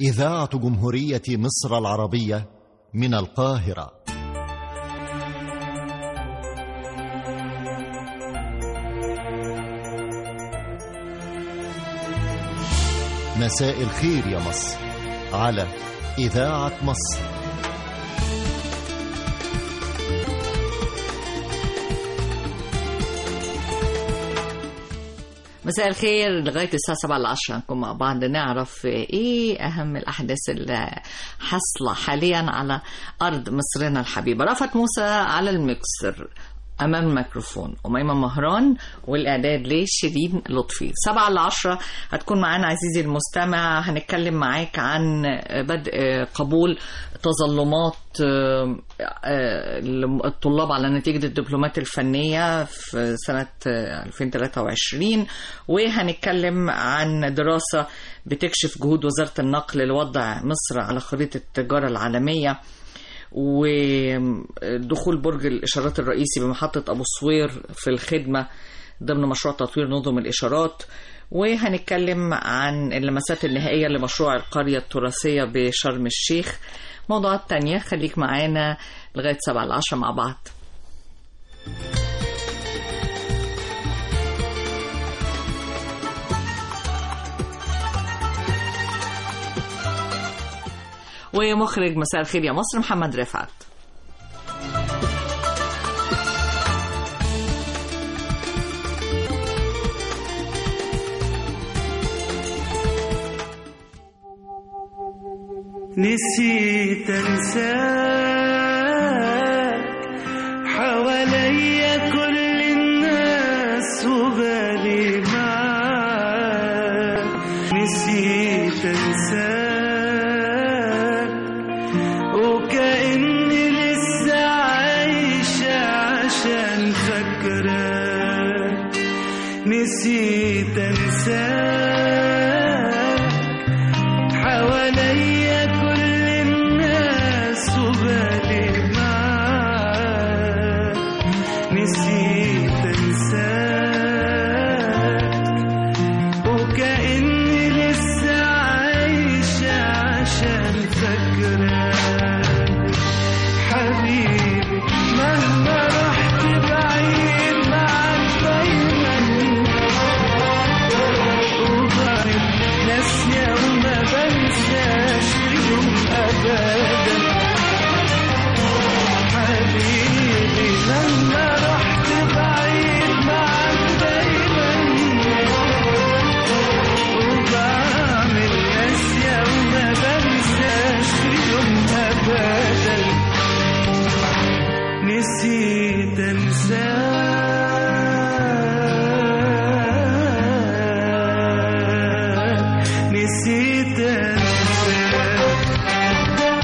إذاعة جمهورية مصر العربية من القاهرة مساء الخير يا مصر على إذاعة مصر مساء الخير لغاية الساعة 7 ل 10 نكون مع بعض نعرف ايه أهم الأحداث اللي حاصلة حاليا على أرض مصرنا الحبيبة رفعت موسى على المكسر أمام الميكروفون أميمة مهران والإعداد لشيرين لطفي 7 ل 10 هتكون معانا عزيزي المستمع هنتكلم معاك عن بدء قبول تظلمات الطلاب على نتيجة الدبلومات الفنية في سنة 2023 وهنتكلم عن دراسة بتكشف جهود وزارة النقل لوضع مصر على خريطة التجارة العالمية ودخول برج الإشارات الرئيسي بمحطة أبو صوير في الخدمة ضمن مشروع تطوير نظم الإشارات وهنتكلم عن اللمسات النهائية لمشروع القرية التراثية بشرم الشيخ موضوعات تانية خليك معانا لغاية سبعة العشرة مع بعض ومخرج مساء الخير يا مصر محمد رفعت نسيت انساك حواليا كل الناس وبالي معاك نسيت انساك وكأني لسه عايشة عشان فاكراك نسيت انساك حواليا كل الناس وبالي معاك نسيت انساك وكأني لسه عايشة عشان فاكراك حبيبي مهما رحت بعيد معاك دايما وبعد ناسية وما بنساش يوم أبدا حبيبي لما رحت بعيد معاك دايما وبعمل ناسية وما بنساش يوم أبدا نسيت أنساك نسيت أنساك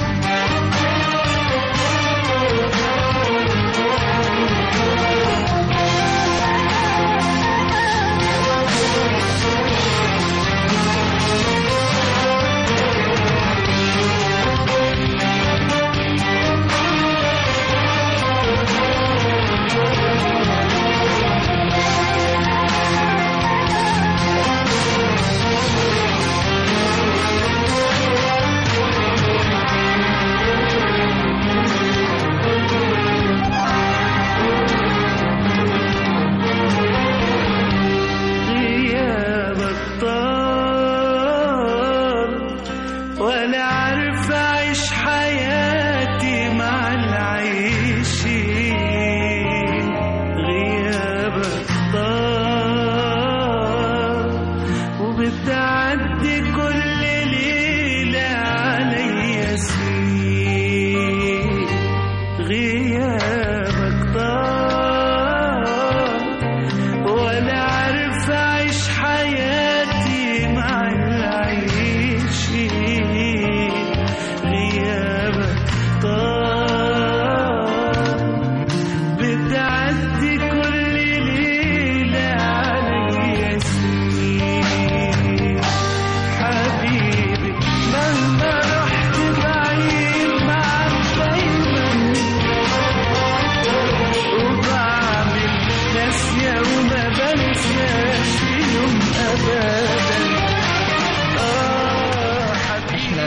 غيابك طال ولا عارف اعيش حياتي مع العايشين غيابك طال وبتعدي كل ليلة عليا سنين غيابك طال ولا عارف اعيش حياتي مع العايشين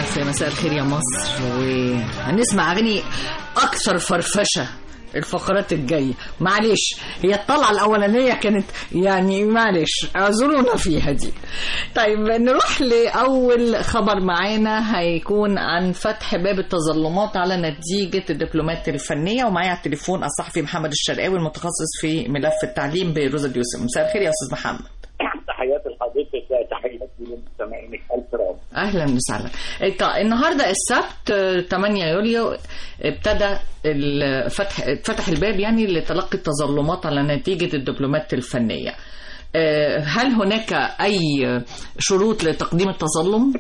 في مساء الخير يا مصر وهنسمع أغاني أكثر فرفشة الفقرات الجاية معلش هي الطلعة الأولانية كانت يعني معلش اعذرونا فيها دي طيب نروح لأول خبر معانا هيكون عن فتح باب التظلمات على نتيجة الدبلومات الفنية ومعايا على التليفون الصحفي محمد الشرقاوي المتخصص في ملف التعليم بروزا اليوسف مساء الخير يا أستاذ محمد تحياتي لحضرتك تحياتي لمستمعينك الكرام اهلا وسهلا طيب، النهارده السبت آه، 8 يوليو ابتدى ال- فتح فتح الباب يعني لتلقي التظلمات على نتيجه الدبلومات الفنيه آه، هل هناك اي شروط لتقديم التظلم؟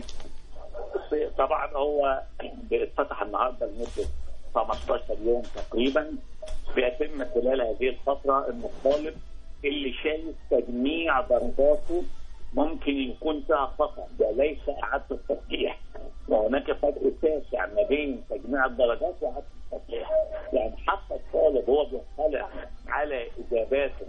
طبعا هو اتفتح النهارده لمده 15 يوم تقريبا بيتم خلال هذه الفتره ان الطالب اللي شايف تجميع درجاته ممكن يكون فيها خطا ده ليس اعاده التصحيح وهناك فرق شاسع ما بين تجميع الدرجات واعاده التصحيح يعني حتى الطالب هو بيطلع على اجاباته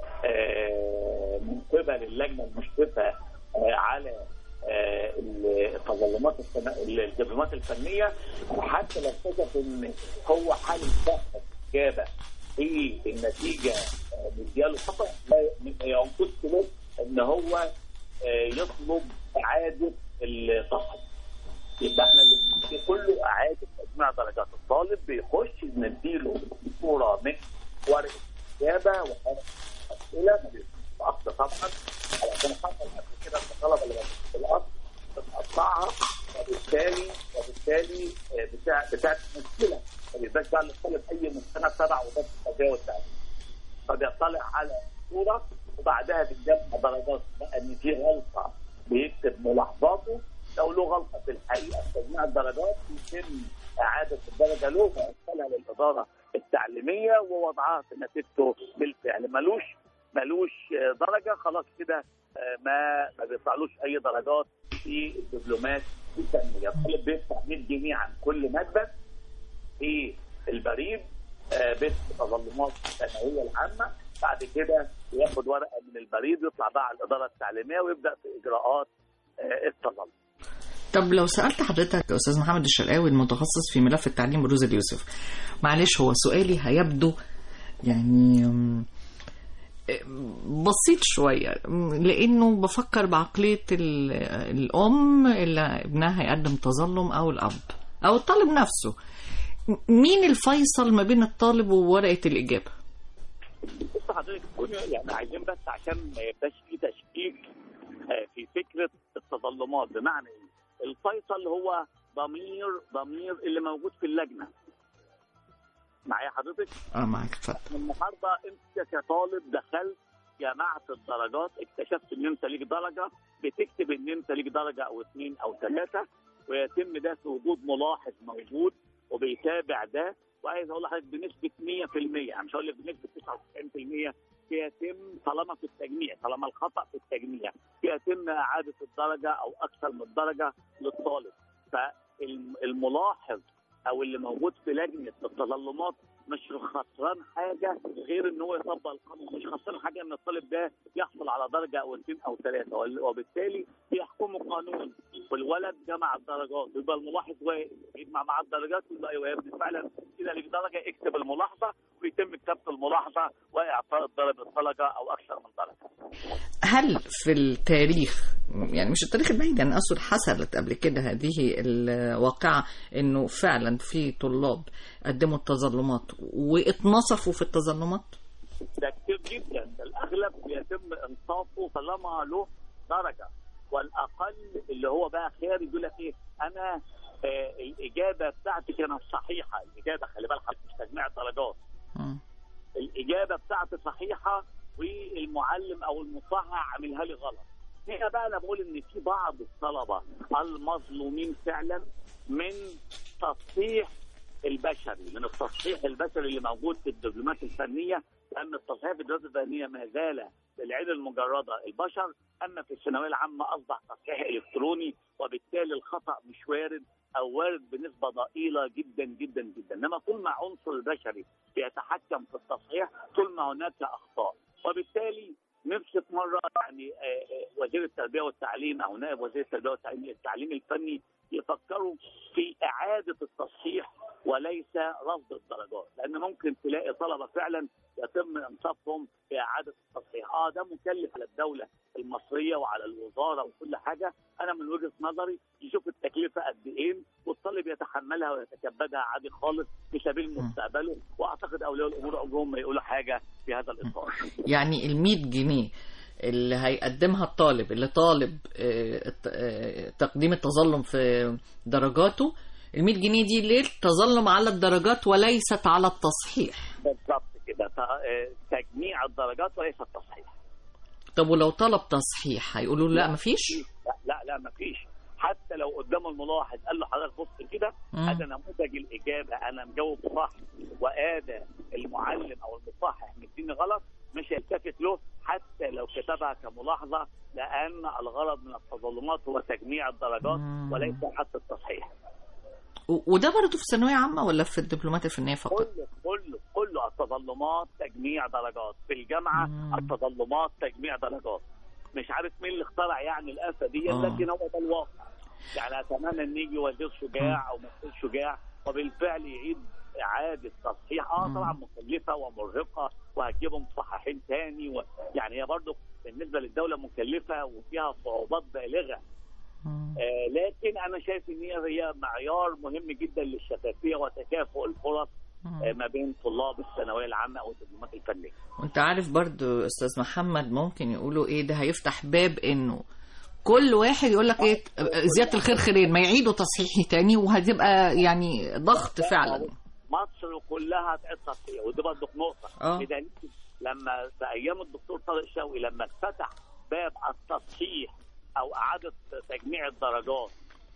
آه، من قبل اللجنه المشرفه آه، على آه، التظلمات الفن- الدبلومات الفنيه حتى لو اكتشف ان هو حل صح اجابه في النتيجه آه، مدياله خطا ما ما ينقص له ان هو آه، يطلب اعاده التصحيح يبقى احنا اللي كله اعاده تجميع درجات الطالب بيخش نديله صوره من ورقه اجابه وورقه اسئله ما بيبقاش طبعا علشان حصل قبل كده ان الطلبه اللي موجودة في الاصل بتقطعها وبالتالي وبالتالي آه، بتاع بتاعت مشكله ما بيبقاش بقى للطالب اي مستند تبع وزاره التربيه والتعليم فبيطلع على صوره وبعدها بتجمع درجات بقى ان في غلطه بيكتب ملاحظاته لو له غلطه في الحقيقه في تجميع الدرجات يتم اعاده الدرجه له وارسالها للاداره التعليميه ووضعها في نتيجته بالفعل ملوش ملوش آه، درجه خلاص كده آه، ما ما بيطلعلوش اي درجات في الدبلومات الفنيه الطالب بيدفع 100 جنيه عن كل ماده في البريد آه، بيت تظلمات الثانويه العامه بعد كده ياخد ورقه من البريد يطلع بقى على الاداره التعليميه ويبدا في اجراءات آه، التظلم طب لو سالت حضرتك يا استاذ محمد الشرقاوي المتخصص في ملف التعليم بروزا اليوسف معلش هو سؤالي هيبدو يعني أم، بسيط شوية لأنه بفكر بعقلية ال- الأم اللي ابنها هيقدم تظلم أو الأب أو الطالب نفسه مين الفيصل ما بين الطالب وورقة الإجابة؟ بص حضرتك كل يعني عايزين بس عشان ما يبقاش في تشكيك آه، في فكره التظلمات بمعنى ايه؟ الفيصل هو ضمير ضمير اللي موجود في اللجنه. معايا حضرتك؟ اه معاك اتفضل النهارده انت كطالب دخلت جمعت الدرجات اكتشفت ان انت ليك درجه بتكتب ان انت ليك درجه او اثنين او ثلاثه ويتم ده في وجود ملاحظ موجود وبيتابع ده وعايز اقول لحضرتك بنسبه 100% يعني مش هقول لك بنسبه 99% بيتم طالما في التجميع طالما الخطا في التجميع بيتم اعاده الدرجه او اكثر من درجه للطالب فالملاحظ او اللي موجود في لجنه التظلمات مش خسران حاجه غير ان هو يطبق القانون مش خسران حاجه ان الطالب ده يحصل على درجه او اثنين او ثلاثه وال- وبالتالي بيحكموا قانون والولد جمع الدرجات يبقى الملاحظ واقف يجمع مع الدرجات ويبقى ايوه يا ابني فعلا كده ليك درجه اكتب الملاحظه ويتم كتابه الملاحظه واعطاء الطالب الدرجه او اكثر من درجه. هل في التاريخ يعني مش التاريخ البعيد يعني اقصد حصلت قبل كده هذه الواقعه انه فعلا في طلاب قدموا التظلمات واتنصفوا في التظلمات؟ ده كتير جدا ده الاغلب بيتم انصافه طالما له درجه والاقل اللي هو بقى خارج يقول لك ايه انا آه الاجابه بتاعتي كانت صحيحه الاجابه خلي بالك مش تجميع درجات مم. الاجابه بتاعتي صحيحه والمعلم او المصحح عاملها لي غلط هنا بقى انا بقول ان في بعض الطلبه المظلومين فعلا من تصحيح البشري من التصحيح البشري اللي موجود في الدبلومات الفنيه لان التصحيح في الدبلومات الفنيه ما زال بالعين المجرده البشر اما في الثانويه العامه اصبح تصحيح الكتروني وبالتالي الخطا مش وارد او وارد بنسبه ضئيله جدا جدا جدا انما طول ما عنصر البشري بيتحكم في التصحيح طول ما هناك اخطاء وبالتالي نفس مره يعني آه، آه، وزير التربيه والتعليم او نائب وزير التربيه والتعليم التعليم الفني يفكروا في اعاده التصحيح وليس رفض الدرجات لان ممكن تلاقي طلبه فعلا يتم انصافهم في اعاده التصحيح اه ده مكلف على الدوله المصريه وعلى الوزاره وكل حاجه انا من وجهه نظري يشوف التكلفه قد ايه والطالب يتحملها ويتكبدها عادي خالص في سبيل مستقبله واعتقد اولياء الامور عمرهم ما يقولوا حاجه في هذا الاطار يعني ال 100 جنيه اللي هيقدمها الطالب اللي طالب آه، الت- آه، تقديم التظلم في درجاته ال 100 جنيه دي للتظلم على الدرجات وليست على التصحيح بالضبط كده ت- آه، تجميع الدرجات وليس التصحيح طب ولو طلب تصحيح هيقولوا له لا مفيش لا لا لا ما فيش حتى لو قدامه الملاحظ قال له حضرتك بص كده مم. هذا نموذج الاجابه انا مجاوب صح وادى المعلم او المصحح مديني غلط مش هيلتفت له حتى لو كتبها كملاحظه لان الغرض من التظلمات هو تجميع الدرجات مم. وليس حتى التصحيح و- وده برضه في ثانويه عامه ولا في الدبلومات الفنيه فقط كله كله كله التظلمات تجميع درجات في الجامعه مم. التظلمات تجميع درجات مش عارف مين اللي اخترع يعني الآفة دي آه. لكن هو ده الواقع يعني اتمنى ان يجي وزير شجاع او مسؤول شجاع وبالفعل يعيد اعاده تصحيح اه مم. طبعا مكلفه ومرهقه وهتجيبهم مصححين تاني و... يعني هي برضه بالنسبه للدوله مكلفه وفيها صعوبات بالغه مم. آه لكن انا شايف ان هي هي معيار مهم جدا للشفافيه وتكافؤ الفرص آه ما بين طلاب الثانويه العامه او الدبلومات الفنيه. وانت عارف برضو استاذ محمد ممكن يقولوا ايه ده هيفتح باب انه كل واحد يقول لك ايه زياده الخير خيرين ما يعيدوا تصحيحي تاني وهتبقى يعني ضغط فعلا مصر كلها تعيد تصحيح ودي برضه نقطه آه. بدليل لما في ايام الدكتور طارق شوقي لما فتح باب التصحيح او اعاده تجميع الدرجات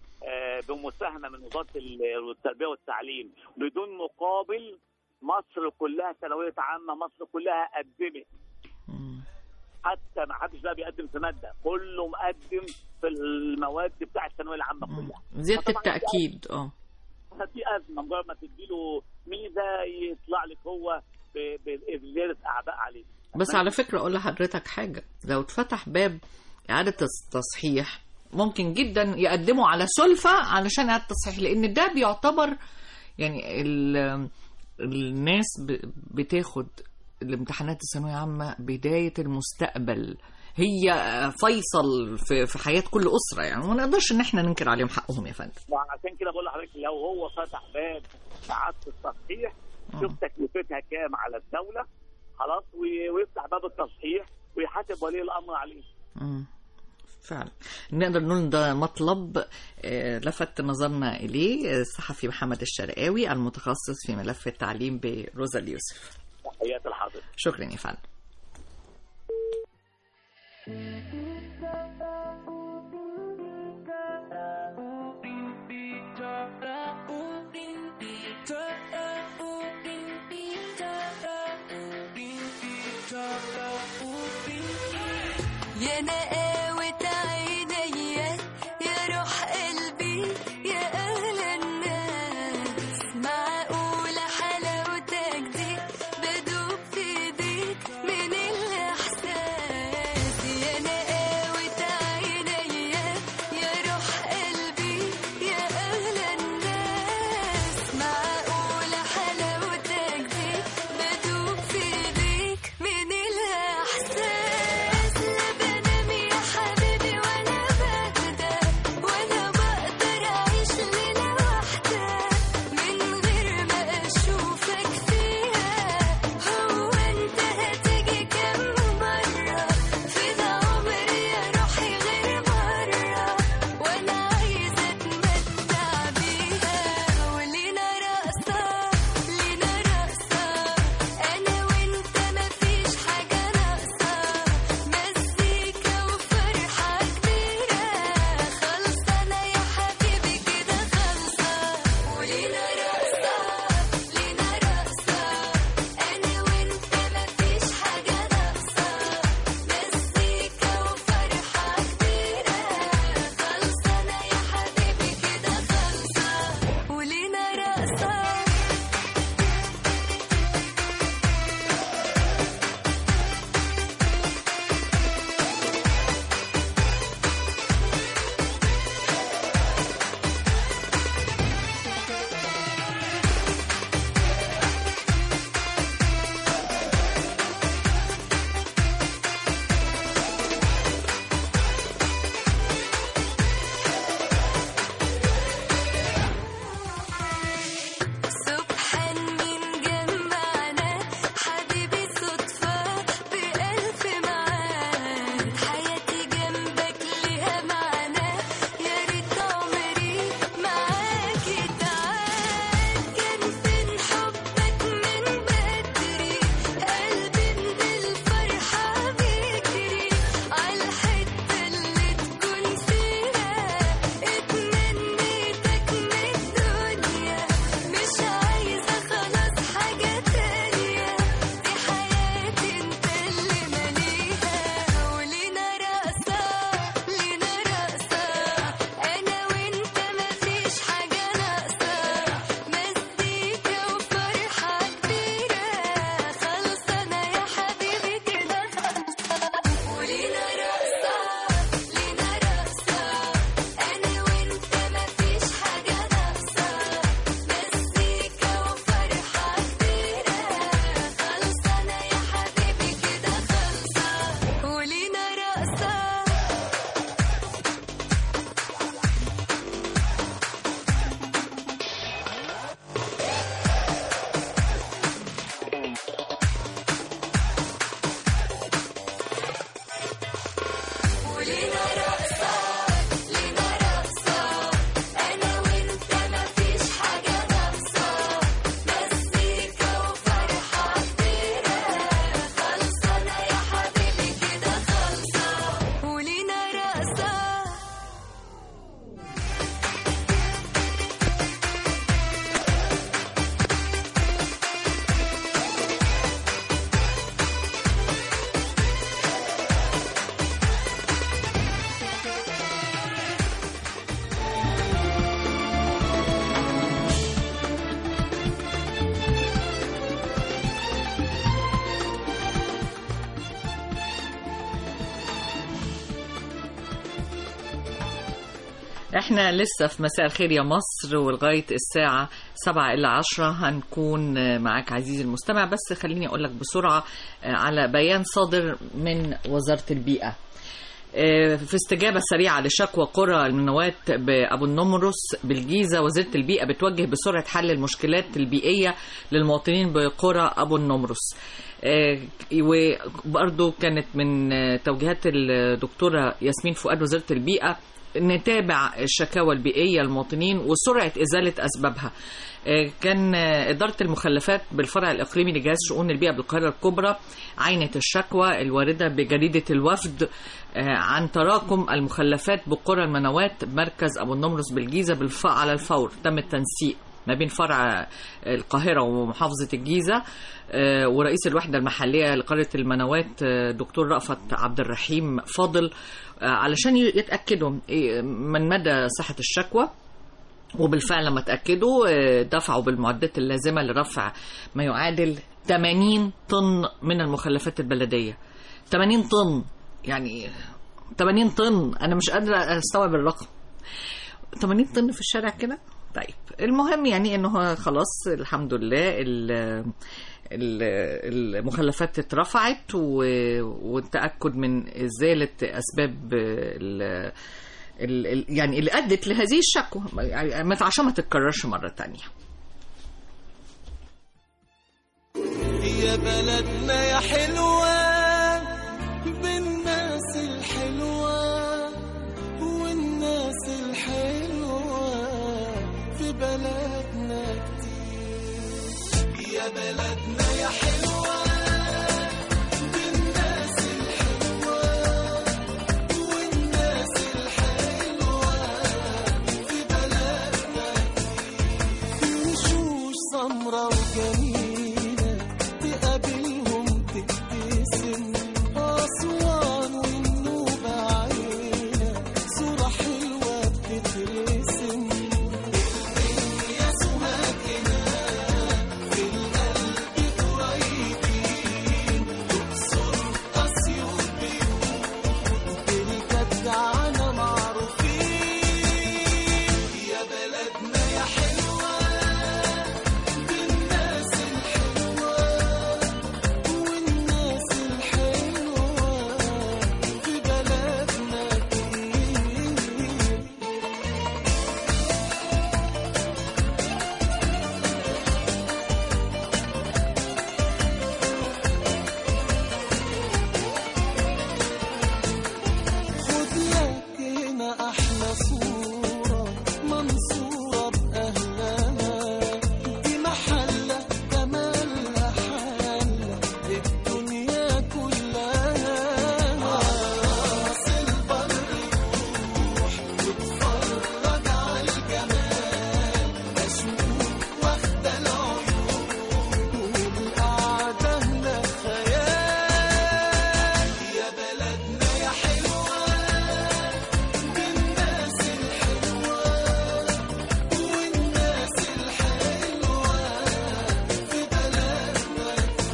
آه، بمساهمه من وزاره ال- التربيه والتعليم بدون مقابل مصر كلها ثانويه عامه مصر كلها قدمت مم. حتى ما حدش بقى بيقدم في ماده كله مقدم في المواد بتاع الثانويه العامه مم. كلها زياده فطبعاً التاكيد اه دي ازمه مجرد ما تديله ميزه يطلع لك هو ب- بزياده اعباء عليه بس على فكره اقول لحضرتك حاجه لو اتفتح باب اعاده التصحيح ممكن جدا يقدموا على سلفه علشان اعاده التصحيح لان ده بيعتبر يعني ال- الناس ب- بتاخد الامتحانات الثانويه عامه بدايه المستقبل هي فيصل في في حياه كل اسره يعني وما نقدرش ان احنا ننكر عليهم حقهم يا فندم وعشان كده بقول لحضرتك لو هو فتح باب اعاده التصحيح شوف تكلفتها كام على الدوله خلاص وي- ويفتح باب التصحيح ويحاسب ولي الامر عليه مم. فعلا نقدر نقول ده مطلب آه، لفت نظرنا إليه الصحفي محمد الشرقاوي المتخصص في ملف التعليم بروزا اليوسف تحيات الحاضر شكرا يا فندم يا نقاوة عينيا يا روح قلبي يا أغلى الناس معقولة حلاوتك دي بدوب في ايديك من الإحساس يا نقاوة عينيا يا روح قلبي يا أغلى الناس معقولة حلاوتك دي بدوب في ايديك من الإحساس لا بنام يا احنا لسه في مساء الخير يا مصر ولغاية الساعة سبعة إلى عشرة هنكون معاك عزيزي المستمع بس خليني أقول لك بسرعة على بيان صادر من وزارة البيئة في استجابة سريعة لشكوى قرى المنوات بأبو النمرس بالجيزة وزيرة البيئة بتوجه بسرعة حل المشكلات البيئية للمواطنين بقرى أبو النمرس وبرضو كانت من توجيهات الدكتورة ياسمين فؤاد وزيرة البيئة نتابع الشكاوى البيئية للمواطنين وسرعة إزالة أسبابها كان إدارة المخلفات بالفرع الإقليمي لجهاز شؤون البيئة بالقاهرة الكبرى عينت الشكوى الواردة بجريدة الوفد عن تراكم المخلفات بقرى المنوات مركز أبو النمرس بالجيزة بالف... على الفور تم التنسيق ما بين فرع القاهرة ومحافظة الجيزة ورئيس الوحدة المحلية لقرية المنوات دكتور رأفت عبد الرحيم فاضل علشان يتأكدوا من مدى صحة الشكوى وبالفعل لما تأكدوا دفعوا بالمعدات اللازمة لرفع ما يعادل 80 طن من المخلفات البلدية 80 طن يعني 80 طن أنا مش قادرة أستوعب الرقم 80 طن في الشارع كده طيب المهم يعني انه خلاص الحمد لله المخلفات اترفعت والتاكد من ازاله اسباب ال يعني اللي ادت لهذه الشكوى عشان ما تتكررش مره تانية يا بلدنا يا حلوة بالناس الحلوة والناس الحلوة في بلدنا كتير يا بلدنا يا حلوة بالناس الحلوة والناس الحلوة في بلدنا كتير وشوش سمرة وجميلة تقابلهم تبتسم أسوان والنوبة عينة صورة حلوة بتترسم يا سماكنا في القلب قريبين تقصر أسيوط بيوت بالجدعنة معروفين يا بلدنا يا حلوة بالناس الحلوة والناس الحلوة في بلدنا كتير خد لك هنا احلى صورة منصورة بأهلها دي محلة جمالها حالة الدنيا كلها راس البر روح واتفرج على الجمال مشموم واخدة العيون والقعدة هنا خيال يا بلدنا يا حلوة بالناس الحلوة والناس الحلوة في بلدنا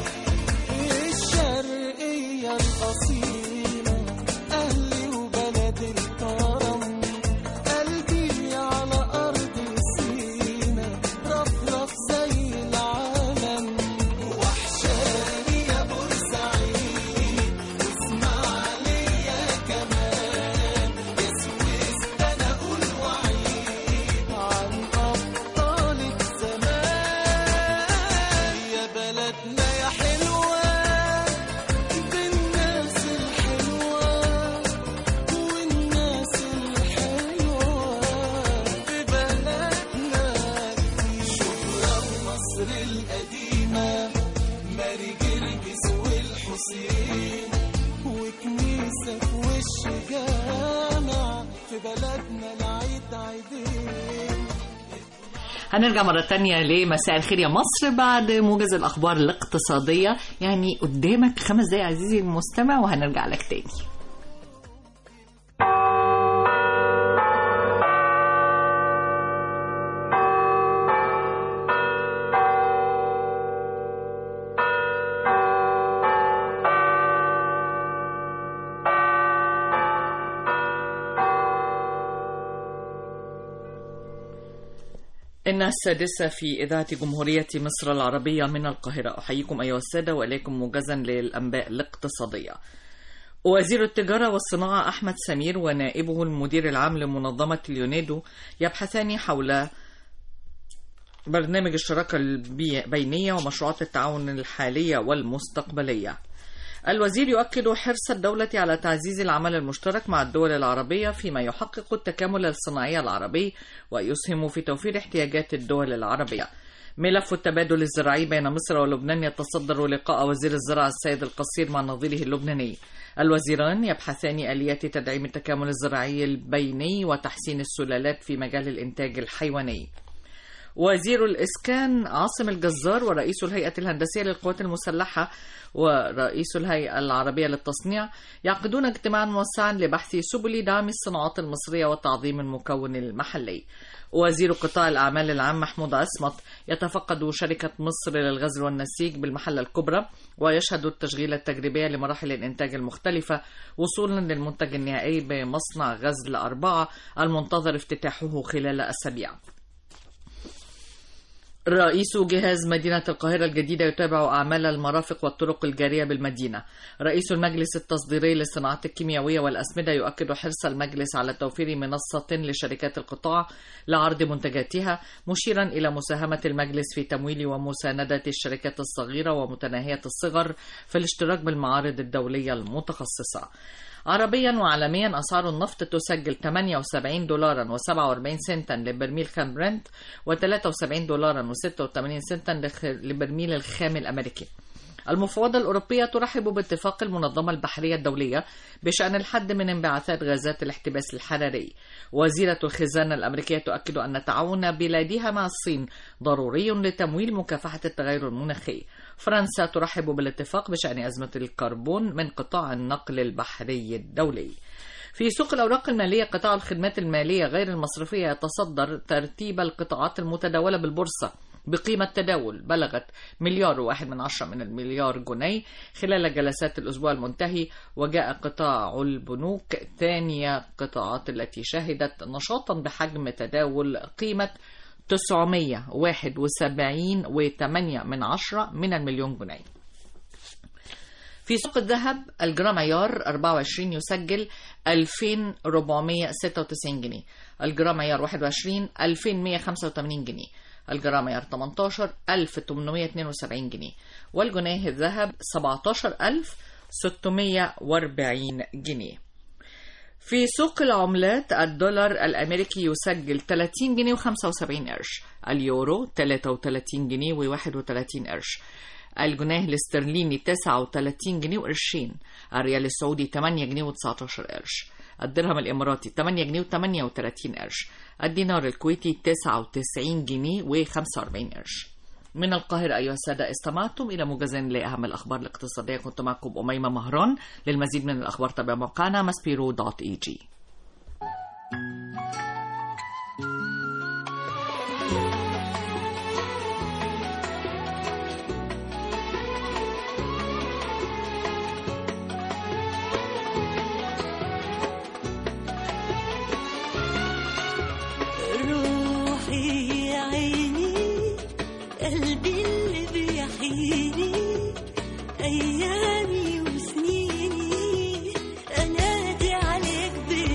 الشرقية الأصيلة أهلي وبلد الكرم قلبي على أرض سينا رفرف زي العالم وحشاني يا بورسعيد واسماعيلية كمان يا سويس ده أنا أقول وعيد عن أبطالك زمان يا بلدنا يا حلوة بالناس الحلوة والناس الحلوة في بلدنا شهرة مصر القديمة ماري جرجس والحسين وكنيسة في وش جامع في بلدنا العيد عيدين هنرجع مرة تانية لمساء الخير يا مصر بعد موجز الأخبار الاقتصادية يعني قدامك خمس دقايق عزيزي المستمع وهنرجع لك تاني إن السادسة في إذاعة جمهورية مصر العربية من القاهرة أحييكم أيها السادة وإليكم موجزا للأنباء الاقتصادية وزير التجارة والصناعة أحمد سمير ونائبه المدير العام لمنظمة اليونيدو يبحثان حول برنامج الشراكة البينية ومشروعات التعاون الحالية والمستقبلية الوزير يؤكد حرص الدولة على تعزيز العمل المشترك مع الدول العربية فيما يحقق التكامل الصناعي العربي ويسهم في توفير احتياجات الدول العربية ملف التبادل الزراعي بين مصر ولبنان يتصدر لقاء وزير الزراعة السيد القصير مع نظيره اللبناني الوزيران يبحثان آليات تدعيم التكامل الزراعي البيني وتحسين السلالات في مجال الإنتاج الحيواني وزير الإسكان عاصم الجزار ورئيس الهيئة الهندسية للقوات المسلحة ورئيس الهيئة العربية للتصنيع يعقدون اجتماعا موسعا لبحث سبل دعم الصناعات المصرية وتعظيم المكون المحلي وزير قطاع الأعمال العام محمود عصمت يتفقد شركة مصر للغزل والنسيج بالمحلة الكبرى ويشهد التشغيل التجريبية لمراحل الإنتاج المختلفة وصولا للمنتج النهائي بمصنع غزل أربعة المنتظر افتتاحه خلال أسابيع رئيس جهاز مدينة القاهرة الجديدة يتابع أعمال المرافق والطرق الجارية بالمدينة. رئيس المجلس التصديري للصناعات الكيميائية والأسمدة يؤكد حرص المجلس على توفير منصة لشركات القطاع لعرض منتجاتها، مشيرا إلى مساهمة المجلس في تمويل ومساندة الشركات الصغيرة ومتناهية الصغر في الاشتراك بالمعارض الدولية المتخصصة. عربيا وعالميا أسعار النفط تسجل 78 دولارا و47 سنتا لبرميل خام برنت و73 دولارا و86 سنتا لخ- لبرميل الخام الأمريكي المفوضة الأوروبية ترحب باتفاق المنظمة البحرية الدولية بشأن الحد من انبعاثات غازات الاحتباس الحراري وزيرة الخزانة الأمريكية تؤكد أن تعاون بلادها مع الصين ضروري لتمويل مكافحة التغير المناخي فرنسا ترحب بالاتفاق بشأن أزمة الكربون من قطاع النقل البحري الدولي في سوق الأوراق المالية قطاع الخدمات المالية غير المصرفية يتصدر ترتيب القطاعات المتداولة بالبورصة بقيمة تداول بلغت مليار واحد من عشرة من المليار جنيه خلال جلسات الأسبوع المنتهي وجاء قطاع البنوك ثاني قطاعات التي شهدت نشاطا بحجم تداول قيمة 971 و8 من عشرة من المليون جنيه في سوق الذهب الجرام عيار 24 يسجل 2496 جنيه الجرام عيار 21 2185 جنيه الجرام عيار 18 1872 جنيه والجنيه الذهب 17640 جنيه في سوق العملات الدولار الأمريكي يسجل 30 جنيه و75 قرش اليورو 33 جنيه و31 قرش الجنيه الاسترليني 39 جنيه وقرشين الريال السعودي 8 جنيه و19 قرش الدرهم الإماراتي 8 جنيه و38 قرش الدينار الكويتي 99 جنيه و45 قرش من القاهرة أيها السادة استمعتم إلى موجز لأهم الأخبار الاقتصادية كنت معكم أميمة مهران للمزيد من الأخبار تابع موقعنا مسبيرو دوت اي جي روحي يا عيني قلبي اللي بيحييني أيامي وسنيني أنادي عليك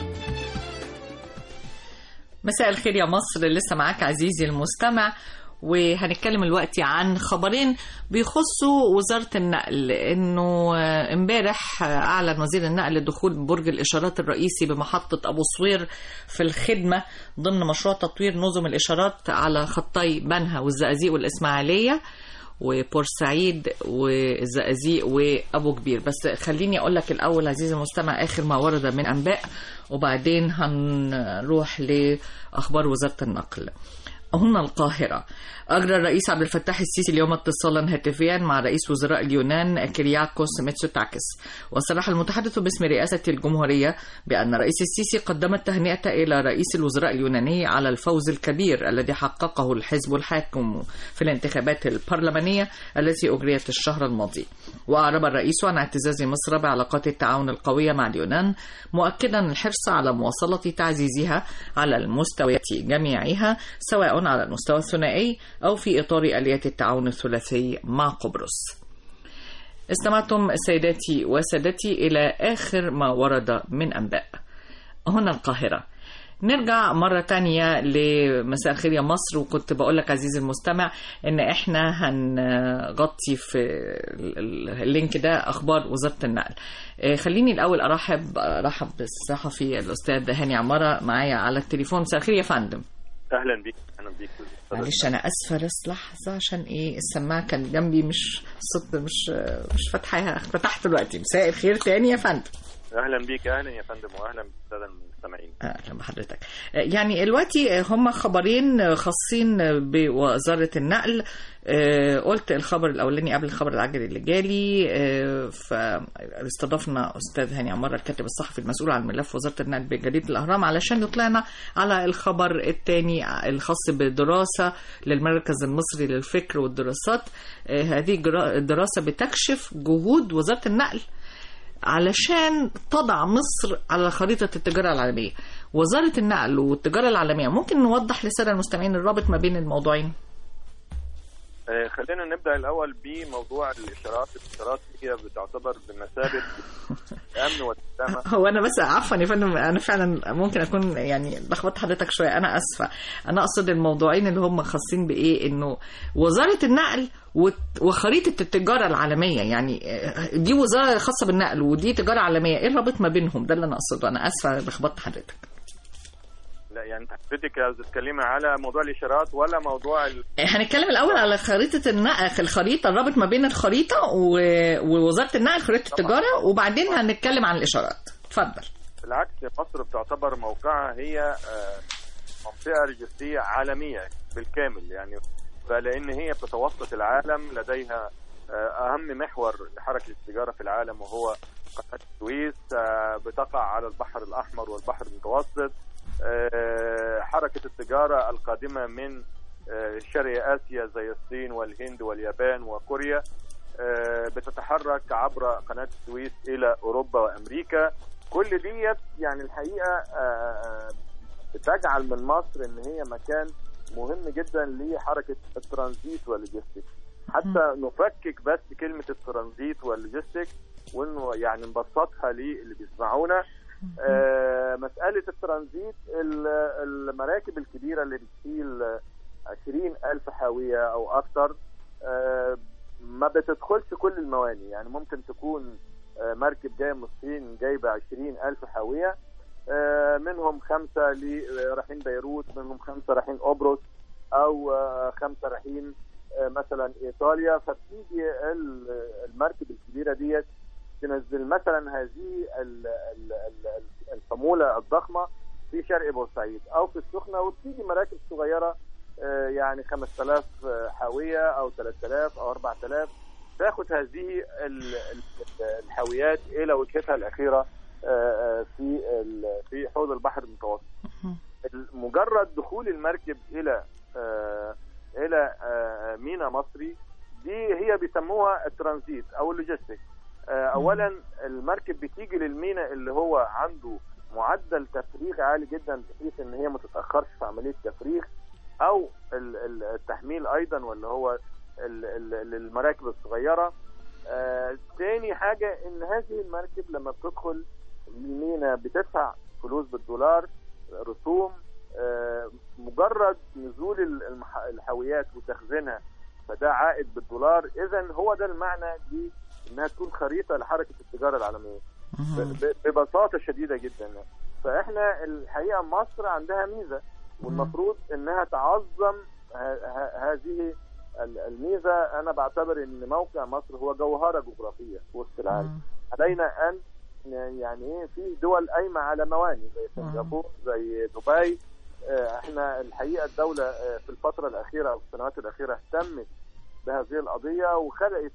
مساء الخير يا مصر لسه معاك عزيزي المستمع وهنتكلم الوقت عن خبرين بيخصوا وزارة النقل انه آه، امبارح آه، اعلن وزير النقل دخول برج الاشارات الرئيسي بمحطة ابو صوير في الخدمة ضمن مشروع تطوير نظم الاشارات على خطي بنها والزقازيق والاسماعيلية وبورسعيد والزقازيق وابو كبير بس خليني اقول لك الاول عزيزي المستمع اخر ما ورد من انباء وبعدين هنروح لاخبار وزاره النقل هنا القاهرة أجرى الرئيس عبد الفتاح السيسي اليوم اتصالا هاتفيا مع رئيس وزراء اليونان كرياكوس ميتسوتاكس وصرح المتحدث باسم رئاسة الجمهورية بأن رئيس السيسي قدم التهنئة إلى رئيس الوزراء اليوناني على الفوز الكبير الذي حققه الحزب الحاكم في الانتخابات البرلمانية التي أجريت الشهر الماضي وأعرب الرئيس عن اعتزاز مصر بعلاقات التعاون القوية مع اليونان مؤكدا الحرص على مواصلة تعزيزها على المستويات جميعها سواء على المستوى الثنائي أو في إطار آلية التعاون الثلاثي مع قبرص استمعتم سيداتي وسادتي إلى آخر ما ورد من أنباء هنا القاهرة نرجع مرة تانية لمساء الخير يا مصر وكنت بقول لك عزيزي المستمع ان احنا هنغطي في ال- ال- اللينك ده اخبار وزارة النقل آه، خليني الاول ارحب ارحب بالصحفي الاستاذ هاني عمارة معايا على التليفون مساء الخير يا فندم اهلا بيك اهلا بيك معلش انا اسفه بس لحظه عشان ايه السماعه كان جنبي مش الصوت مش مش فاتحاها فتحت دلوقتي مساء الخير تاني يا فندم اهلا بيك اهلا يا فندم واهلا بالساده المستمعين اهلا بحضرتك يعني دلوقتي هم خبرين خاصين بوزاره النقل آه، قلت الخبر الاولاني قبل الخبر العاجل اللي جالي آه، فاستضفنا استاذ هاني عمار الكاتب الصحفي المسؤول عن ملف وزاره النقل بجريده الاهرام علشان يطلعنا على الخبر الثاني الخاص بدراسه للمركز المصري للفكر والدراسات آه، هذه الجرا- الدراسه بتكشف جهود وزاره النقل علشان تضع مصر على خريطة التجارة العالمية وزارة النقل والتجارة العالمية ممكن نوضح للسادة المستمعين الرابط ما بين الموضوعين آه، خلينا نبدا الاول بموضوع الاشارات الاشارات هي بتعتبر بمثابه الامن والسلامه هو انا بس عفوا يا فندم انا فعلا ممكن اكون يعني لخبطت حضرتك شويه انا اسفه انا اقصد الموضوعين اللي هم خاصين بايه انه وزاره النقل وت- وخريطه التجاره العالميه يعني آه، دي وزاره خاصه بالنقل ودي تجاره عالميه ايه الرابط ما بينهم ده اللي انا اقصده انا اسفه لخبطت حضرتك لا يعني انت حضرتك عاوز تتكلمي على موضوع الاشارات ولا موضوع ال... هنتكلم الاول على خريطه النقل الخريطه الرابط ما بين الخريطه و- ووزاره النقل خريطه التجاره وبعدين هنتكلم عن الاشارات اتفضل بالعكس مصر بتعتبر موقعها هي آه، منطقه لوجستيه عالميه بالكامل يعني فلان هي بتتوسط العالم لديها آه، اهم محور لحركه التجاره في العالم وهو قناه السويس آه، بتقع على البحر الاحمر والبحر المتوسط آه، حركه التجاره القادمه من آه، شرق اسيا زي الصين والهند واليابان وكوريا آه، بتتحرك عبر قناه السويس الى اوروبا وامريكا كل ديت يعني الحقيقه آه، بتجعل من مصر ان هي مكان مهم جدا لحركه الترانزيت واللوجيستيك حتى نفكك بس كلمه الترانزيت واللوجيستيك وانه يعني نبسطها للي بيسمعونا آه، مساله الترانزيت ال- المراكب الكبيره اللي بتشيل عشرين ألف حاوية أو أكثر آه، ما بتدخلش كل المواني يعني ممكن تكون آه، مركب جاية من الصين جايبة عشرين ألف حاوية آه، منهم خمسة ل- رايحين بيروت منهم خمسة رايحين قبرص أو آه، خمسة رايحين آه، مثلا إيطاليا فبتيجي ال- المركب الكبيرة ديت تنزل مثلا هذه ال- ال- ال- الحمولة الضخمة في شرق بورسعيد أو في السخنة وبتيجي مراكب صغيرة آه، يعني 5000 حاوية أو 3000 أو 4000 تاخد هذه ال- ال- الحاويات إلى وجهتها الأخيرة آه، آه، في ال- في حوض البحر المتوسط مجرد دخول المركب إلى آه، إلى آه، ميناء مصري دي هي بيسموها الترانزيت أو اللوجيستيك آه، أولا المركب بتيجي للميناء اللي هو عنده معدل تفريغ عالي جدا بحيث ان هي ما تتاخرش في عمليه تفريغ او ال- ال- التحميل ايضا واللي هو ال- ال- المراكب الصغيره آه، تاني حاجه ان هذه المركب لما بتدخل المينا بتدفع فلوس بالدولار رسوم آه، مجرد نزول ال- المح- الحاويات وتخزينها فده عائد بالدولار اذا هو ده المعنى دي انها تكون خريطه لحركه التجاره العالميه ب- ب- ببساطه شديده جدا فاحنا الحقيقه مصر عندها ميزه والمفروض انها تعظم ه- ه- هذه ال- الميزه انا بعتبر ان موقع مصر هو جوهره جغرافيه في وسط العالم علينا ان ن- يعني ايه في دول قايمه على مواني زي سنغافوره زي دبي آه، احنا الحقيقه الدوله آه، في الفتره الاخيره او في السنوات الاخيره اهتمت بهذه القضيه وخلقت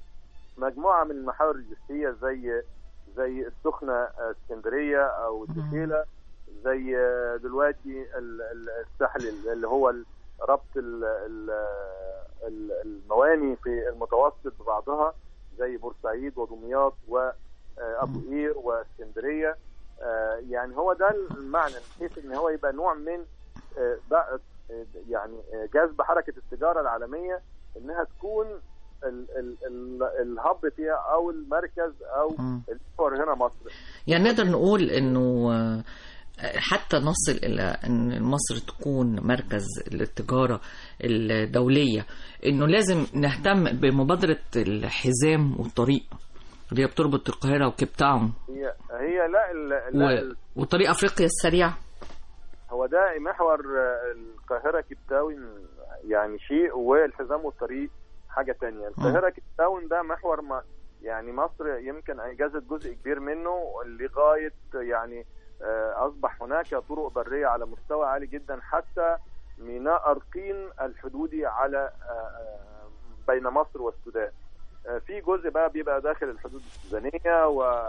مجموعه من المحاور اللوجستيه زي زي السخنه آه، اسكندريه او الدخيله زي آه، دلوقتي ال- ال- الساحل اللي هو ال- ربط ال- ال- ال- المواني في المتوسط ببعضها زي بورسعيد ودمياط وابو قير واسكندريه آه، يعني هو ده المعنى بحيث ان هو يبقى نوع من آه، بقى آه، يعني آه، جذب حركه التجاره العالميه انها تكون ال- ال- ال- الهب فيها او المركز او المحور هنا مصر يعني نقدر نقول انه آه، حتى نصل الى ان مصر تكون مركز للتجاره الدوليه انه لازم نهتم بمبادره الحزام والطريق اللي هي بتربط القاهره وكيب تاون هي هي لا ال- لا ال- و... وطريق افريقيا السريعه هو ده محور آه، القاهرة كيب تاون يعني شيء والحزام والطريق حاجة تانية القاهرة كيب تاون ده محور ما يعني مصر يمكن أنجزت جزء كبير منه لغاية يعني آه، أصبح هناك طرق برية على مستوى عالي جدا حتى ميناء أرقين الحدودي على آه، آه، بين مصر والسودان آه، في جزء بقى بيبقى داخل الحدود السودانية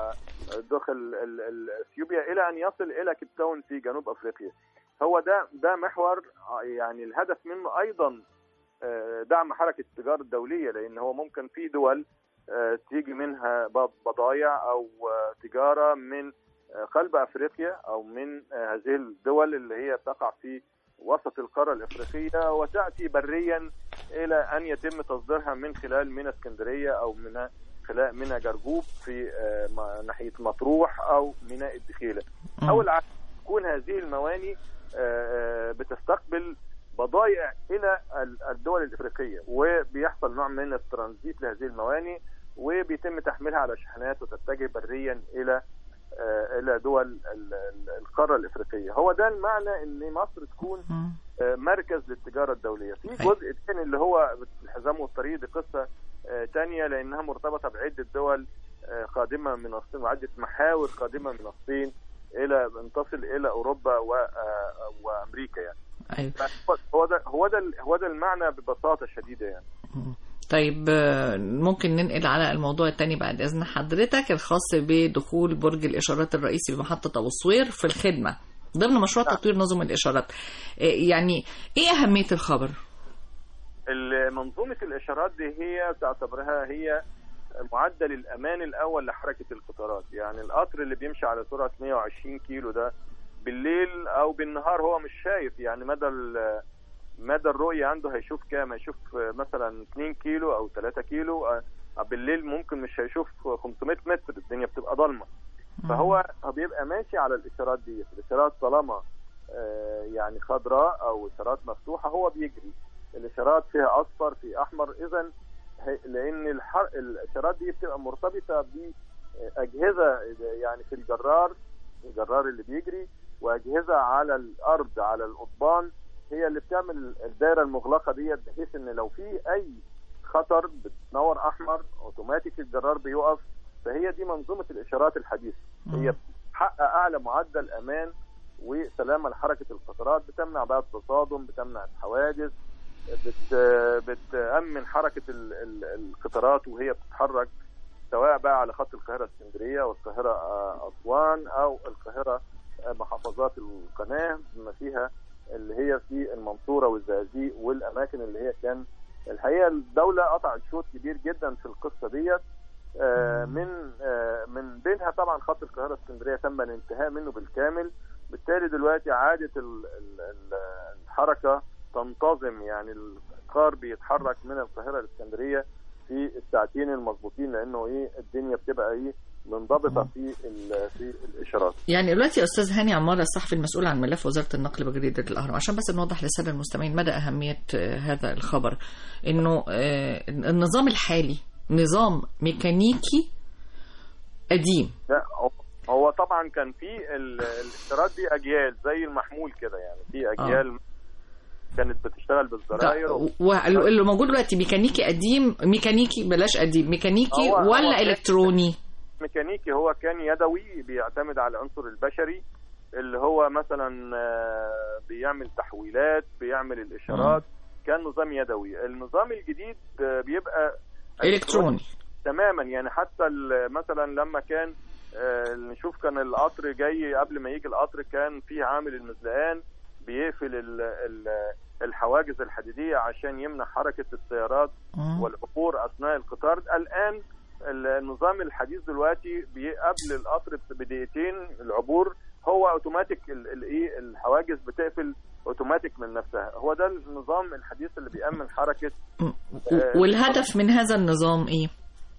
وداخل ال- ال- اثيوبيا الى ان يصل الى كيب تاون في جنوب افريقيا هو ده ده محور آه، يعني الهدف منه ايضا آه، دعم حركه التجاره الدوليه لان هو ممكن في دول آه، تيجي منها ب- بضائع او آه، تجاره من آه، قلب افريقيا او من آه، هذه الدول اللي هي تقع في وسط القاره الافريقيه وتاتي بريا الى ان يتم تصديرها من خلال ميناء اسكندريه او من خلال ميناء جرجوب في آه، م- ناحيه مطروح او ميناء الدخيله او العكس تكون هذه المواني آه، آه، بتستقبل بضائع الى ال- الدول الافريقيه وبيحصل نوع من الترانزيت لهذه المواني وبيتم تحميلها على شحنات وتتجه بريا الى آه، الى دول ال- ال- القاره الافريقيه هو ده المعنى ان مصر تكون آه، مركز للتجاره الدوليه في جزء تاني اللي هو الحزام والطريق دي قصه آه، تانية لانها مرتبطه بعده دول آه، قادمه من الصين وعده محاور قادمه من الصين الى ان تصل الى اوروبا و- آه، وامريكا يعني ايوه فهو- هو ده هو ده هو ده المعنى ببساطه شديده يعني طيب آه، ممكن ننقل على الموضوع التاني بعد إذن حضرتك الخاص بدخول برج الإشارات الرئيسي بمحطة أبو الصوير في الخدمة ضمن مشروع تطوير نظم الإشارات آه، يعني إيه أهمية الخبر؟ منظومه الاشارات دي هي تعتبرها هي معدل الامان الاول لحركه القطارات يعني القطر اللي بيمشي على سرعه 120 كيلو ده بالليل او بالنهار هو مش شايف يعني مدى ال- مدى الرؤيه عنده هيشوف كام هيشوف مثلا 2 كيلو او 3 كيلو آه، بالليل ممكن مش هيشوف 500 متر الدنيا بتبقى ضلمه فهو بيبقى ماشي على الاشارات دي الاشارات طالما آه، يعني خضراء او اشارات مفتوحه هو بيجري الاشارات فيها اصفر في احمر اذا هي- لان الحر... الاشارات دي بتبقى مرتبطه باجهزه يعني في الجرار الجرار اللي بيجري واجهزه على الارض على القضبان هي اللي بتعمل الدائره المغلقه ديت بحيث ان لو في اي خطر بتنور احمر اوتوماتيك الجرار بيقف فهي دي منظومه الاشارات الحديثه هي بتحقق اعلى معدل امان وسلامه لحركه القطارات بتمنع بقى التصادم بتمنع الحوادث بت بتامن حركه ال- ال- القطارات وهي بتتحرك سواء بقى على خط القاهره اسكندريه والقاهره آه، اسوان او القاهره آه، محافظات القناه بما فيها اللي هي في المنصوره والزقازيق والاماكن اللي هي كان الحقيقه الدوله قطعت شوط كبير جدا في القصه ديت آه، من آه، من بينها طبعا خط القاهره اسكندريه تم الانتهاء منه بالكامل بالتالي دلوقتي عادت ال- ال- ال- الحركه تنتظم يعني القطار بيتحرك من القاهره لاسكندريه في الساعتين المظبوطين لانه ايه الدنيا بتبقى ايه منضبطه في ال- في الاشارات يعني دلوقتي يا استاذ هاني عمار الصحفي المسؤول عن ملف وزاره النقل بجريده الاهرام عشان بس نوضح للساده المستمعين مدى اهميه آه، هذا الخبر انه آه، النظام الحالي نظام ميكانيكي قديم لا هو- هو طبعا كان في ال- الاشارات دي اجيال زي المحمول كده يعني في اجيال كانت بتشتغل بالزراير و- واللي موجود دلوقتي ميكانيكي قديم ميكانيكي بلاش قديم ميكانيكي هو- ولا هو- الكتروني ميكانيكي هو كان يدوي بيعتمد على العنصر البشري اللي هو مثلا آه، بيعمل تحويلات بيعمل الاشارات كان نظام يدوي النظام الجديد آه، بيبقى الكتروني تماما يعني حتى ال- مثلا لما كان آه، نشوف كان القطر جاي قبل ما يجي القطر كان في عامل المزلقان بيقفل ال- ال- الحواجز الحديديه عشان يمنع حركه السيارات مم. والعبور اثناء القطار الان النظام الحديث دلوقتي بي- قبل القطر بدقيقتين العبور هو اوتوماتيك ال- الايه الحواجز بتقفل اوتوماتيك من نفسها هو ده النظام الحديث اللي بيأمن حركه م- والهدف من هذا النظام ايه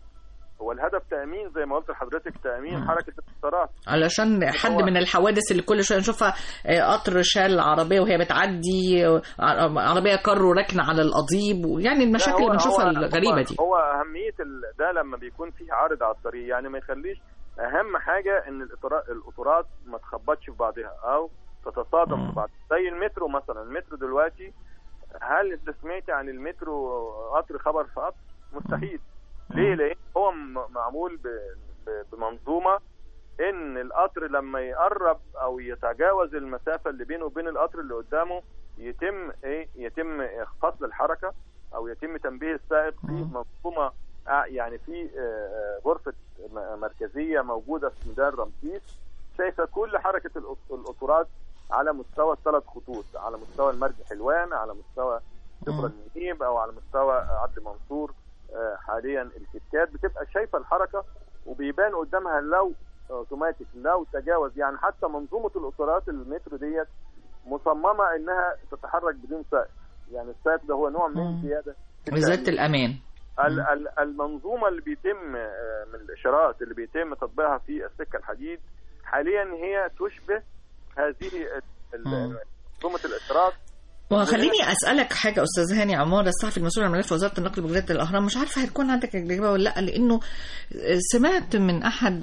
هو الهدف تأمين زي ما قلت لحضرتك تأمين مم. حركة القطارات علشان حد هو- من الحوادث اللي كل شويه نشوفها آه، قطر شال عربيه وهي بتعدي آه، عربيه كارو راكنه على القضيب يعني المشاكل لا، هو- اللي بنشوفها هو- الغريبه هو- دي هو أهمية ال- ده لما بيكون فيه عارض على الطريق يعني ما يخليش أهم حاجة إن القطارات القطارات ما تخبطش في بعضها أو تتصادم مم. في بعض زي المترو مثلا المترو دلوقتي هل انت سمعت عن المترو قطر خبر في قطر؟ مستحيل ليه؟ لأن هو م- معمول ب- ب- بمنظومة ان القطر لما يقرب او يتجاوز المسافه اللي بينه وبين القطر اللي قدامه يتم ايه يتم فصل الحركه او يتم تنبيه السائق في مم. منظومه آه، يعني في آه، آه، غرفه م- مركزيه موجوده في ميدان رمسيس شايفه كل حركه القط- القطارات على مستوى الثلاث خطوط على مستوى المرج حلوان على مستوى شبرا مم. النهيب او على مستوى عبد منصور آه، حاليا الكتكات بتبقى شايفه الحركه وبيبان قدامها لو اوتوماتيك لو تجاوز يعني حتى منظومه القطارات المترو ديت مصممه انها تتحرك بدون سائق يعني السائق ده هو نوع من مم. زياده في زياده التأمين. الامان ال- ال- المنظومه اللي بيتم آه، من الاشارات اللي بيتم تطبيقها في السكه الحديد حاليا هي تشبه هذه ال- ال- مم. منظومه الاشارات وخليني اسالك حاجه استاذ هاني عمار الصحفي المسؤول عن ملف وزاره النقل بجريده الاهرام مش عارفه هتكون عندك الاجابه ولا لا لانه سمعت من احد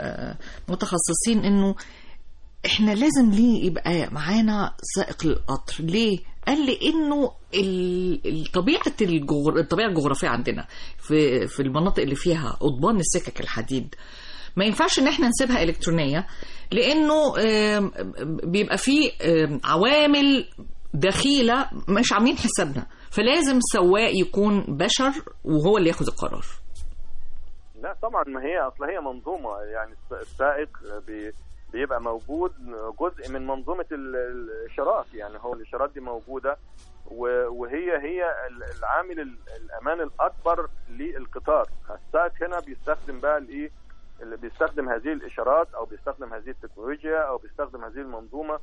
المتخصصين انه احنا لازم ليه يبقى معانا سائق للقطر ليه قال لي انه ال- ال- طبيعه الجغر... الطبيعه الجغرافيه عندنا في في المناطق اللي فيها قضبان السكك الحديد ما ينفعش ان احنا نسيبها الكترونيه لانه آم، بيبقى فيه آم، عوامل دخيله مش عاملين حسابنا فلازم السواق يكون بشر وهو اللي ياخد القرار لا طبعا ما هي اصل هي منظومه يعني الس- السائق بي بيبقى موجود جزء من منظومه ال- الاشارات يعني هو الاشارات دي موجوده و- وهي هي ال- العامل ال- الامان الاكبر للقطار السائق هنا بيستخدم بقى الايه اللي بيستخدم هذه الاشارات او بيستخدم هذه التكنولوجيا او بيستخدم هذه المنظومه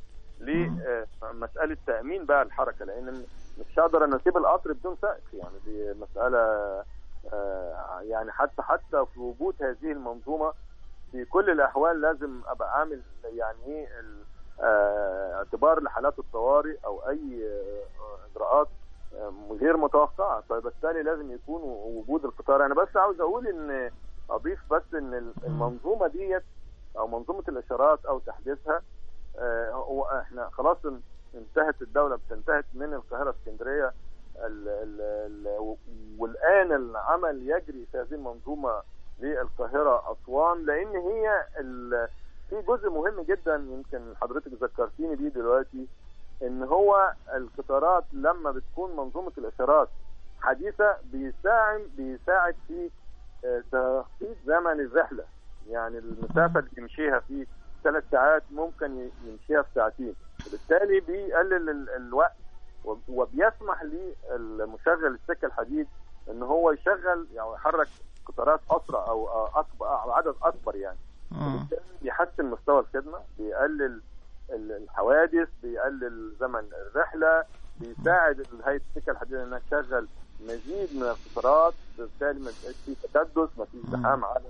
لمساله تامين بقى الحركه لان مش هقدر انا اسيب القطر بدون سائق يعني دي مساله آه، يعني حتى حتى في وجود هذه المنظومه في كل الاحوال لازم ابقى عامل يعني ايه ال- آه، اعتبار لحالات الطوارئ او اي آه، اجراءات آه، غير متوقعه فبالتالي لازم يكون وجود القطار انا بس عاوز اقول ان اضيف بس ان المنظومه ديت او منظومه الاشارات او تحديثها آه، هو احنا خلاص ان- انتهت الدوله بتنتهت من القاهره اسكندريه ال ال ال والان العمل يجري في هذه المنظومه للقاهره اسوان لان هي ال- في جزء مهم جدا يمكن حضرتك ذكرتيني بيه دلوقتي ان هو القطارات لما بتكون منظومه الاشارات حديثه بيساعد بيساعد في آه، تخفيض زمن الرحله يعني المسافه اللي يمشيها في ثلاث ساعات ممكن ي- يمشيها في ساعتين وبالتالي بيقلل ال- الوقت و- وبيسمح للمشغل السكه الحديد ان هو يشغل يعني يحرك قطارات اسرع او أو اكبر أو عدد اكبر يعني وبالتالي بيحسن مستوى الخدمه بيقلل ال- الحوادث بيقلل زمن الرحله بيساعد هيئه السكه الحديديه انها تشغل مزيد من القطارات بالتالي ما يبقاش في تكدس ما فيش زحام على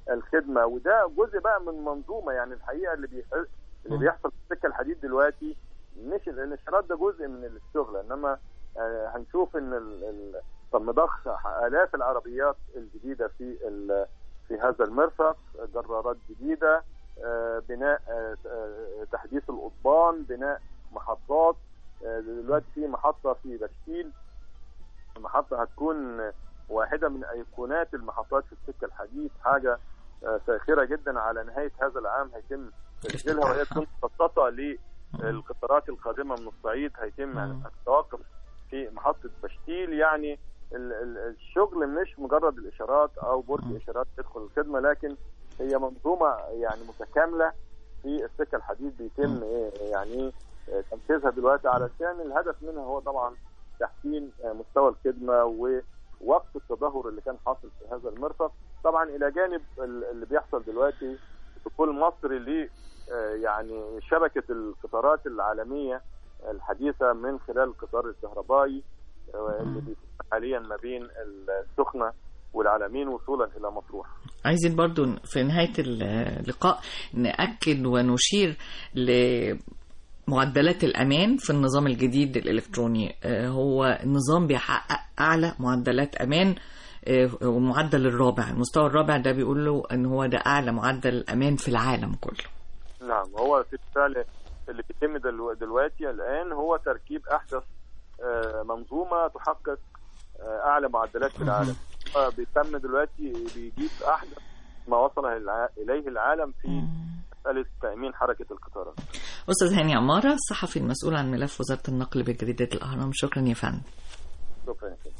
الخدمه وده جزء بقى من منظومه يعني الحقيقه اللي بيح... اللي مم. بيحصل في السكه الحديد دلوقتي مش ال- الاشارات ده جزء من الشغل انما آه، هنشوف ان ال... ال... تم ضخ الاف العربيات الجديده في ال... في هذا المرفق جرارات جديده آه، بناء آه، آه، تحديث القضبان بناء محطات آه، دلوقتي في محطه في بشكيل المحطه هتكون واحده من ايقونات المحطات في السكه الحديد حاجه آه، ساخره جدا على نهايه هذا العام هيتم تسجيلها وهي تكون مخططه للقطارات القادمه من الصعيد هيتم مم. التوقف في محطه بشتيل يعني ال- ال- الشغل مش مجرد الاشارات او برج مم. اشارات تدخل الخدمه لكن هي منظومه يعني متكامله في السكه الحديد بيتم مم. إيه يعني إيه، آه، تنفيذها دلوقتي علشان الهدف منها هو طبعا تحسين آه، مستوى الخدمه ووقت التدهور اللي كان حاصل في هذا المرفق طبعا الى جانب ال- اللي بيحصل دلوقتي دخول مصر ل آه، يعني شبكه القطارات العالميه الحديثه من خلال القطار الكهربائي آه، اللي بيتم حاليا ما بين السخنه والعالمين وصولا الى مطروح عايزين برضو في نهاية اللقاء نأكد ونشير لمعدلات الأمان في النظام الجديد الإلكتروني آه، هو نظام بيحقق أعلى معدلات أمان آه، ومعدل الرابع المستوى الرابع ده بيقول له ان هو ده اعلى معدل امان في العالم كله نعم هو في بالفعل اللي بيتم دلو- دلوقتي الان هو تركيب احدث آه، منظومه تحقق آه، اعلى معدلات في العالم آه، بيتم دلوقتي بيجيب احدث ما وصل الع- اليه العالم في مساله تامين حركه القطارات استاذ هاني عماره الصحفي المسؤول عن ملف وزاره النقل بجريده الاهرام شكرا يا فندم شكرا يا فندم.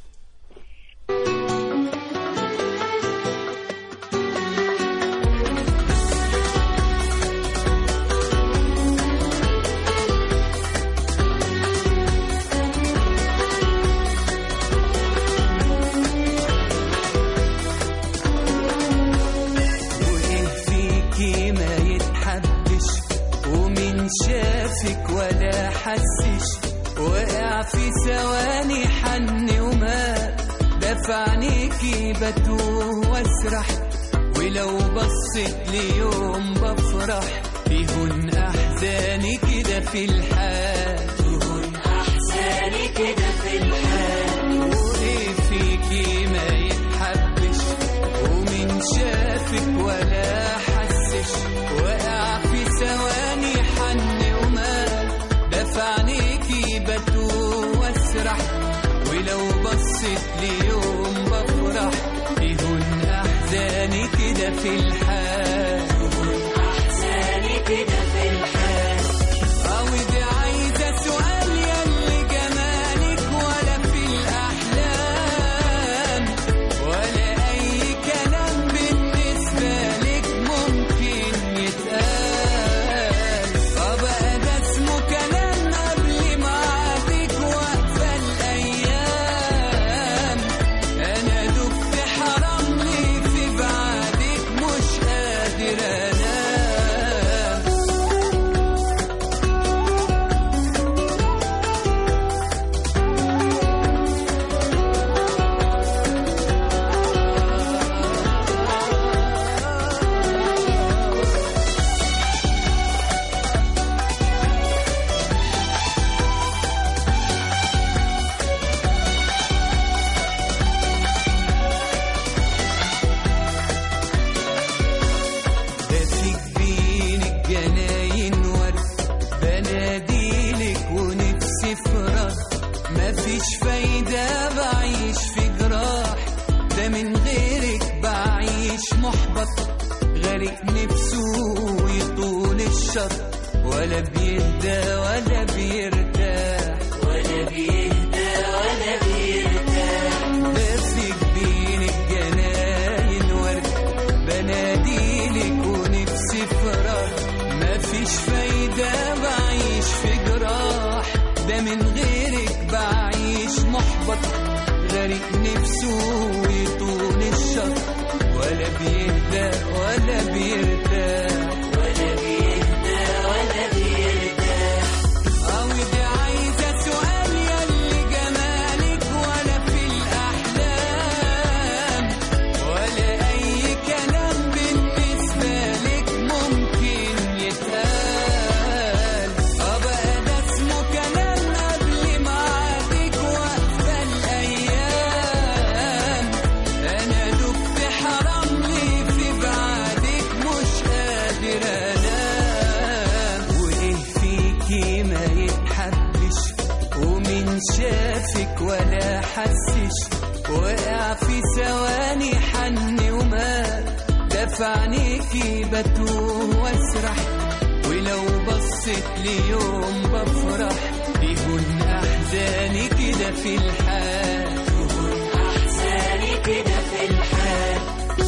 وايه فيكي ما يتحبش ومن شافك ولا حسش وقع في ثواني حن ومات دفع عينيكي بتوه واسرح ولو بصيت ليوم بفرح بيهون احزاني كده في الحال بيهون احزاني كده في الحال وايه فيكي ما يتحبش ومن شافك ولا حسش وقع في ثواني حن ومال دفع عينيكي بتوه واسرح ولو بصيت ليوم بفرح يهون احزاني كده في الحال يهون احزاني كده في الحال عاوز عايزة سؤال يلي جمالك ولا في الأحلام ولا أي كلام بالنسبة لك ممكن يتقال فبقى ده اسمه كلام قبل ميعادك واقفة الأيام أنا دفت حرام لي في بعدك مش قادر أنام دافك بين الجناين ورد بناديلك ونفسي في رد مفيش فايدة بعيش في جراح ده من غيرك بعيش محبط غريق نفسه يطول الشط ولا بيهدى ولا بيرتاح ولا بيهدى ولا بيرتاح دافك بين الجناين ورد بناديلك ونفسي فرار مفيش فايدة بعيش في جراح ده من غيرك بعيش محبط غريق نفسه يطول الشط ولا بيهدى ولا بيرتاح ولا بيهدى ولا بيرتاح عاوز عايزة سؤال يلي جمالك ولا في الأحلام ولا أي كلام بالنسبة شافك ولا حسش وقع في ثواني حن ومات دفع عينيكي بتوه واسرح ولو بصيت ليوم بفرح يهون احزاني كده في الحال يهون احزاني كده في الحال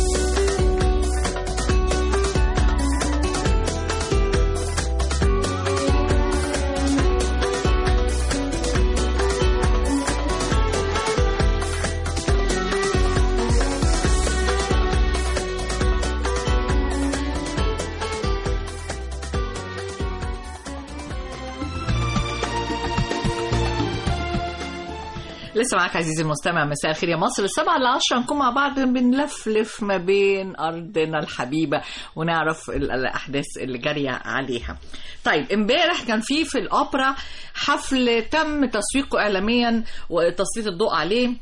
لسه معاك عزيزي المستمع مساء الخير يا مصر السبعة لعشرة نكون مع بعض بنلفلف ما بين أرضنا الحبيبة ونعرف ال- الأحداث اللي جارية عليها طيب امبارح كان في في الأوبرا حفل تم تسويقه إعلاميا وتسليط الضوء عليه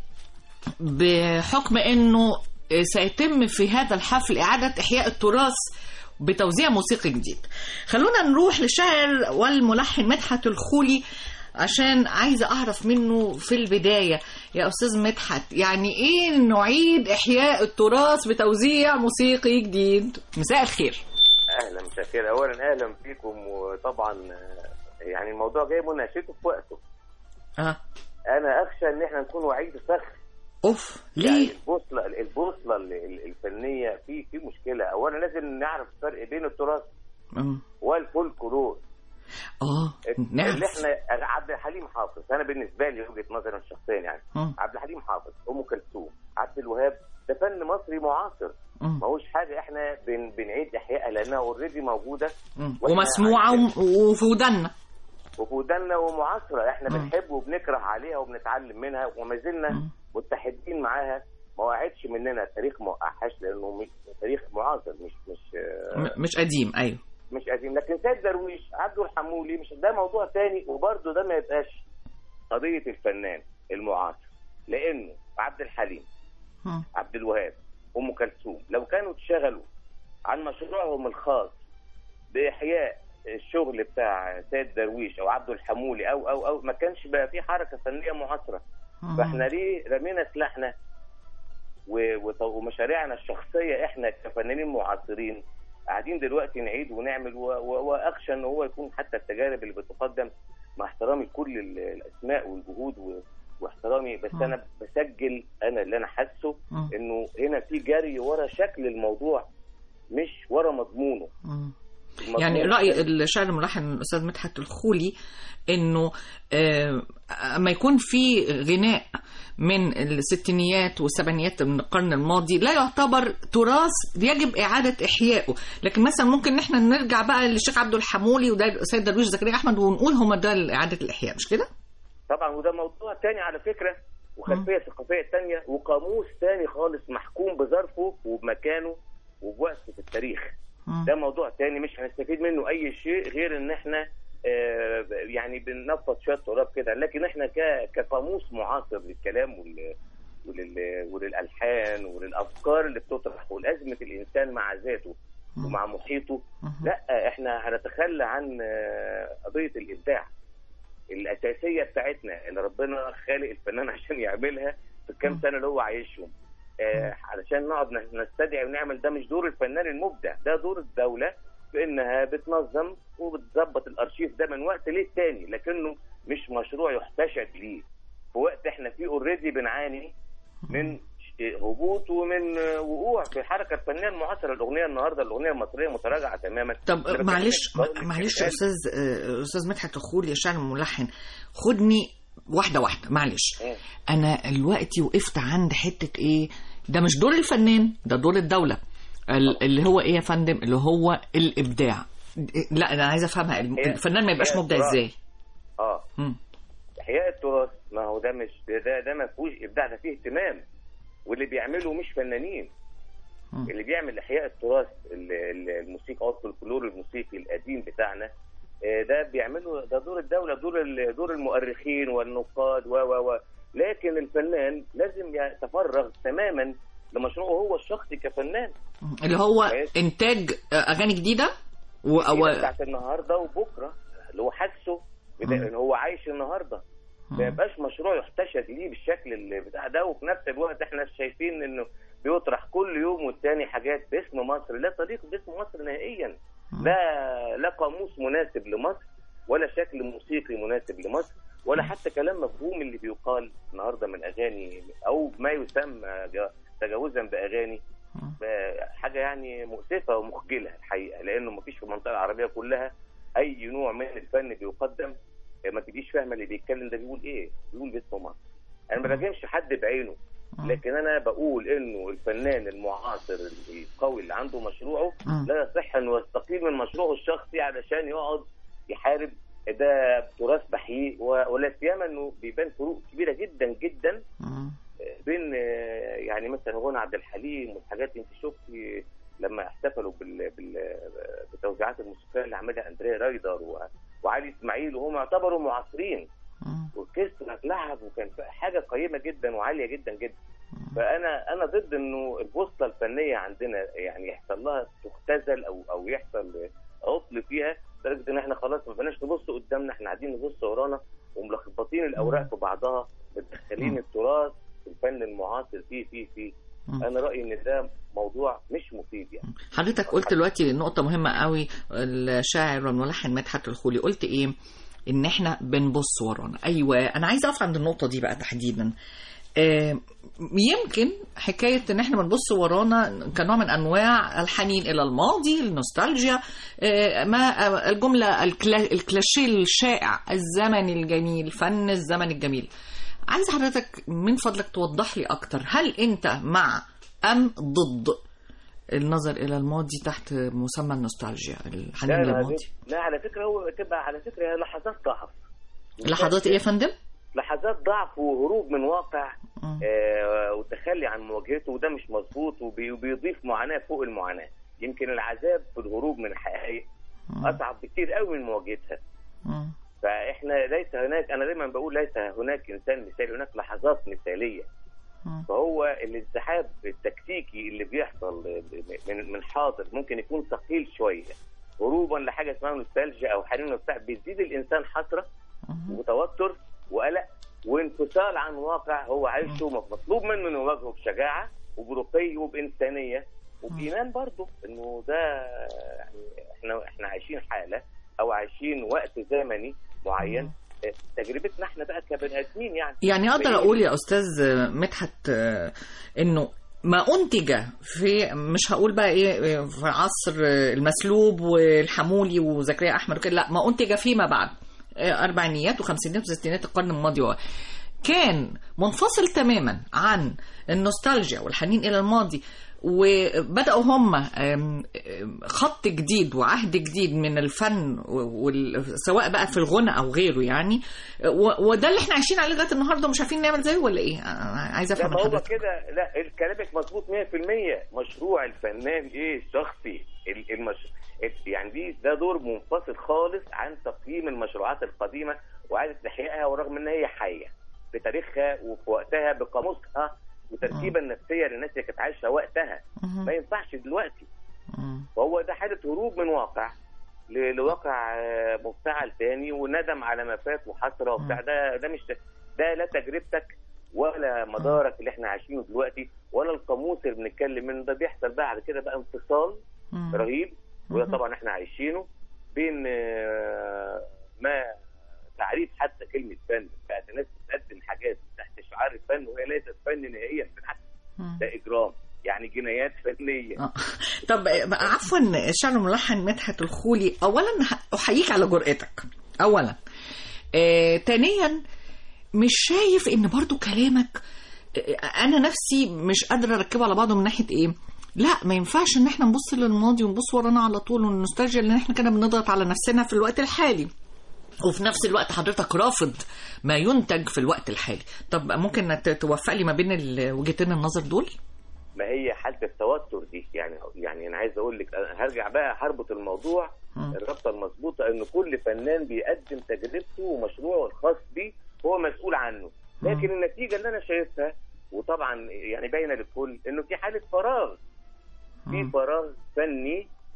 بحكم أنه سيتم في هذا الحفل إعادة إحياء التراث بتوزيع موسيقي جديد خلونا نروح للشاعر والملحن مدحت الخولي عشان عايزة أعرف منه في البداية يا أستاذ مدحت يعني إيه نعيد إحياء التراث بتوزيع موسيقي جديد مساء الخير اهلا مساء الخير اولا اهلا بيكم وطبعا آه، يعني الموضوع جاي مناقشته في وقته آه. انا اخشى ان احنا نكون وعيد فخر أوف يعني ليه؟ البوصله البوصله ال- ال- الفنيه في في مشكله اولا لازم نعرف الفرق بين التراث مم. والفولكلور آه اللي نعرف احنا عبد الحليم حافظ انا بالنسبه لي وجهه نظري الشخصيه يعني مم. عبد الحليم حافظ ام كلثوم عبد الوهاب ده فن مصري معاصر مم. ما هوش حاجه احنا بن بنعيد احيائها لانها اوريدي موجوده مم. وإحنا ومسموعة عايزين- وم- وفي ودنا وفي ودنا ومعاصره احنا مم. بنحب وبنكره عليها وبنتعلم منها وما زلنا مم. متحدين معاها ما وقعتش مننا تاريخ ما وقعهاش لانه مش تاريخ معاصر مش مش آه، م- مش قديم أيوه مش قديم لكن سيد درويش عبده الحمولي مش ده موضوع تاني وبرده ده ما يبقاش قضيه الفنان المعاصر لانه عبد الحليم مم. عبد الوهاب ام كلثوم لو كانوا اتشغلوا عن مشروعهم الخاص باحياء الشغل بتاع سيد درويش او عبده الحمولي او او او ما كانش بقى في حركه فنيه معاصره مم. فاحنا ليه رمينا سلاحنا و- وط- ومشاريعنا الشخصيه احنا كفنانين معاصرين قاعدين دلوقتي نعيد ونعمل و- و- واخشى ان هو يكون حتى التجارب اللي بتقدم مع احترامي لكل ال- الاسماء والجهود و- واحترامي بس مم. انا بسجل انا اللي انا حاسه مم. انه هنا في جري ورا شكل الموضوع مش ورا مضمونه مم. المضمون يعني رأي الشاعر الملحن الأستاذ مدحت الخولي إنه آه، أما يكون في غناء من الستينيات والسبعينيات من القرن الماضي لا يعتبر تراث يجب إعادة إحيائه لكن مثلا ممكن نحن نرجع بقى للشيخ عبد الحمولي وده سيد درويش زكريا أحمد ونقول هما ده إعادة الإحياء مش كده؟ طبعا وده موضوع تاني على فكره وخلفيه ثقافيه تانية وقاموس تاني خالص محكوم بظرفه وبمكانه وبوقته في التاريخ مم. ده موضوع تاني مش هنستفيد منه اي شيء غير ان احنا آه، يعني بننفض شويه تراب كده لكن احنا ك- كقاموس معاصر للكلام وال ولل... وللالحان وللافكار اللي بتطرح ولازمه الانسان مع ذاته ومع محيطه لا احنا هنتخلى عن آه، قضيه الابداع الاساسيه بتاعتنا اللي ربنا خالق الفنان عشان يعملها في الكام سنه اللي هو عايشهم آه علشان نقعد نستدعي ونعمل ده مش دور الفنان المبدع ده دور الدوله في انها بتنظم وبتظبط الارشيف ده من وقت للتاني لكنه مش مشروع يحتشد ليه في وقت احنا فيه اوريدي بنعاني من ش- هبوط ومن آه، وقوع في الحركه الفنيه المعاصره الاغنيه النهارده الاغنيه المصريه متراجعه تماما طب أنا معلش بكلمك قول معلش الكلام. استاذ آه، استاذ مدحت الخولي الشاعر الملحن خدني واحده واحده معلش مم. انا دلوقتي وقفت عند حته ايه ده مش دور الفنان ده دور الدوله ال- اللي هو ايه يا فندم اللي هو الابداع لا انا عايزه افهمها الم- هي- الفنان ما يبقاش هي مبدع التراث. ازاي اه مم. احياء التراث ما هو ده مش ده ده ما فيهوش ابداع ده فيه اهتمام واللي بيعمله مش فنانين مم. اللي بيعمل احياء التراث ال- ال- الموسيقى او الفلكلور الموسيقي القديم بتاعنا آه، ده بيعمله ده دور الدوله دور ال- دور المؤرخين والنقاد و و و لكن الفنان لازم يتفرغ تماما لمشروعه هو الشخصي كفنان اللي هو كويس. انتاج آه، اغاني جديده و... هي و... بتاعت النهارده وبكره اللي هو حاسه بده- مم. ان هو عايش النهارده ما يبقاش مشروع يحتشد ليه بالشكل اللي بتاع ده وفي نفس الوقت احنا شايفين انه بيطرح كل يوم والتاني حاجات باسم مصر لا تليق باسم مصر نهائيا لا لا قاموس مناسب لمصر ولا شكل موسيقي مناسب لمصر ولا حتى كلام مفهوم اللي بيقال النهارده من اغاني او ما يسمى جا- تجاوزا باغاني ب- حاجه يعني مؤسفه ومخجله الحقيقه لانه ما فيش في المنطقه العربيه كلها اي نوع من الفن بيقدم ما تبقيش فاهمه اللي بيتكلم ده بيقول ايه بيقول باسم مصر انا ما براجعش حد بعينه لكن انا بقول انه الفنان المعاصر القوي اللي عنده مشروعه مم. لا يصح انه يستقيل من مشروعه الشخصي علشان يقعد يحارب ده تراث بحيي و- ولا سيما انه بيبان فروق كبيره جدا جدا مم. بين آه، يعني مثلا غنى عبد الحليم والحاجات دي انت شفتي لما احتفلوا بال... بال... بالتوزيعات الموسيقيه اللي عملها اندريا رايدر و... وعلي اسماعيل وهم يعتبروا معاصرين مم. اوركسترا اتلعب وكان حاجه قيمه جدا وعاليه جدا جدا فانا انا ضد انه البوصله الفنيه عندنا يعني يحصل لها تختزل او او يحصل عطل فيها لدرجه ان احنا خلاص ما بقناش نبص قدامنا احنا قاعدين نبص ورانا وملخبطين الاوراق في بعضها متدخلين التراث في الفن المعاصر فيه فيه فيه مم. انا رايي ان ده موضوع مش مفيد يعني حضرتك قلت دلوقتي نقطة مهمة قوي الشاعر والملحن مدحت الخولي قلت ايه ان احنا بنبص ورانا ايوه انا عايزه اقف عند النقطة دي بقى تحديدا آه، يمكن حكاية ان احنا بنبص ورانا كنوع من انواع الحنين الى الماضي النوستالجيا آه، ما آه، الجملة الكلا- الكلاشيه الشائع الزمن الجميل فن الزمن الجميل عايز حضرتك من فضلك توضح لي اكتر هل انت مع ام ضد النظر الى الماضي تحت مسمى النوستالجيا الحنين لا لا, للماضي لا على فكره هو تبقى على فكره هي لحظات ضعف لحظات ايه يا فندم لحظات ضعف وهروب من واقع مم. آه وتخلي عن مواجهته وده مش مظبوط وبي- وبيضيف معاناه فوق المعاناه يمكن العذاب في الهروب من الحقائق اصعب بكتير قوي من مواجهتها مم. فاحنا ليس هناك انا دايما بقول ليس هناك انسان مثالي هناك لحظات مثاليه مم. فهو الانسحاب التكتيكي اللي بيحصل من من حاضر ممكن يكون ثقيل شويه هروبا لحاجه اسمها نوستالجيا او حنين وبتاع بيزيد الانسان حسره وتوتر وقلق وانفصال عن واقع هو عايشه مطلوب منه انه يواجهه بشجاعه وبرقي وبانسانيه وبايمان برضه انه ده يعني احنا احنا عايشين حاله او عايشين وقت زمني معين تجربتنا احنا بقى كبني ادمين يعني يعني اقدر اقول يا استاذ مدحت آه، انه ما انتج في مش هقول بقى ايه في عصر المسلوب والحمولي وزكريا احمد وكده لا ما انتج فيما بعد آه، اربعينيات وخمسينات وستينات القرن الماضي و- كان منفصل تماما عن النوستالجيا والحنين الى الماضي وبداوا هم آم، آم، خط جديد وعهد جديد من الفن وال- سواء بقى في الغنى او غيره يعني و- وده اللي احنا عايشين عليه لغايه النهارده ومش عارفين نعمل زيه ولا ايه؟ أنا عايزه لا افهم ما من هو حضرتك كده لا كلامك مظبوط 100% مشروع الفنان ايه الشخصي ال- المش... ال- يعني دي ده دور منفصل خالص عن تقييم المشروعات القديمه واعاده احيائها ورغم ان هي حيه بتاريخها وفي وقتها بقاموسها وتركيبه النفسيه للناس اللي كانت عايشه وقتها مهم. ما ينفعش دلوقتي مم. فهو ده حاله هروب من واقع ل- لواقع آه، مفتعل تاني وندم على ما فات وحسره وبتاع ده ده مش ده لا تجربتك ولا مدارك اللي احنا عايشينه دلوقتي ولا القاموس اللي بنتكلم منه ده بيحصل بعد كده بقى انفصال مم. رهيب وده مهم. طبعا احنا عايشينه بين آه، ما تعريف حتى كلمه فن بقت الناس بتقدم حاجات تحت شعار الفن وهي ليست فن نهائيا بالعكس مم. ده اجرام يعني جنايات فنيه آه. طب آه، عفوا الشاعر الملحن مدحت الخولي اولا ه- احييك على جرأتك اولا آه، ثانيا مش شايف ان برضو كلامك آه، انا نفسي مش قادره اركبه على بعضه من ناحيه ايه لا ما ينفعش ان احنا نبص للماضي ونبص ورانا على طول والنوستالجيا لان احنا كده بنضغط على نفسنا في الوقت الحالي وفي نفس الوقت حضرتك رافض ما ينتج في الوقت الحالي طب ممكن ت- توفق لي ما بين ال- وجهتين النظر دول ما هي حاله التوتر دي يعني يعني انا عايز اقول لك أنا هرجع بقى هربط الموضوع مم. الربطه المظبوطه ان كل فنان بيقدم تجربته ومشروعه الخاص بيه هو مسؤول عنه لكن النتيجه اللي انا شايفها وطبعا يعني باينه للكل انه في حاله فراغ في مم. فراغ فني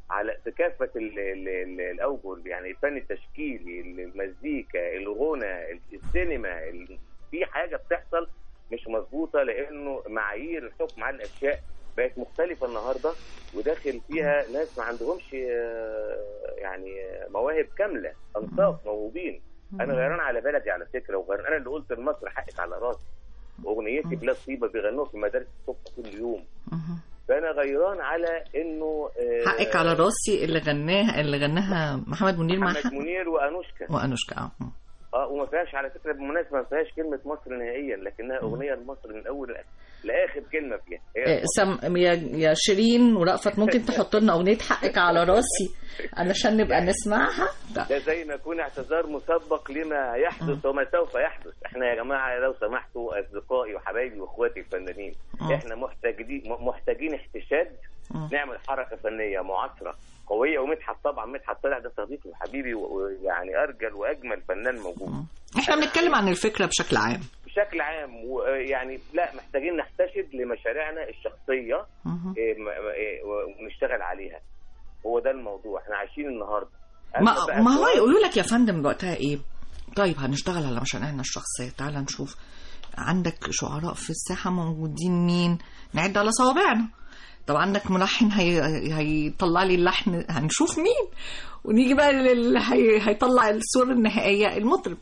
على في كافه ال- ال- ال- الاوجه يعني الفن التشكيلي المزيكا الغنى السينما ال- في حاجه بتحصل مش مظبوطه لانه معايير الحكم على الاشياء بقت مختلفه النهارده وداخل فيها ناس ما عندهمش آه، يعني آه، مواهب كامله انصاف موهوبين انا غيران على بلدي على فكره وغيران انا اللي قلت لمصر حقك على راسي اغنيتي بلاد طيبه بيغنوها في مدارس الصبح كل يوم مهم. فانا غيران على انه آه، حقك على راسي اللي غناها اللي غناها محمد منير مع محمد منير وانوشكا وانوشكا اه مم. اه وما فيهاش على فكره بالمناسبه ما فيهاش كلمه مصر نهائيا لكنها اغنيه لمصر من اول لآخر- لاخر كلمه فيها هي إيه، سم يا يا شيرين ورأفت ممكن تحط لنا اغنيه حقك على راسي علشان نبقى نسمعها لا. ده زي ما يكون اعتذار مسبق لما يحدث وما سوف يحدث احنا يا جماعه لو سمحتوا اصدقائي وحبايبي واخواتي الفنانين مم. احنا محتاجين محتاجين احتشاد مم. نعمل حركه فنيه معاصره قويه ومدحت طبعا مدحت طلع ده صديقي وحبيبي و- ويعني ارجل واجمل فنان موجود احنا بنتكلم عن الفكره بشكل عام بشكل عام ويعني لا محتاجين نحتشد لمشاريعنا الشخصيه مهم. إيه، م- م- إيه، ونشتغل عليها هو ده الموضوع احنا عايشين النهارده ما, أما بقى ما هو السؤال- يقولوا لك يا فندم وقتها ايه طيب هنشتغل على مشاريعنا الشخصيه تعال نشوف عندك شعراء في الساحه موجودين مين نعد على صوابعنا طب عندك ملحن هي... هيطلع لي اللحن هنشوف مين ونيجي بقى لل... هي... هيطلع الصورة النهائية المطرب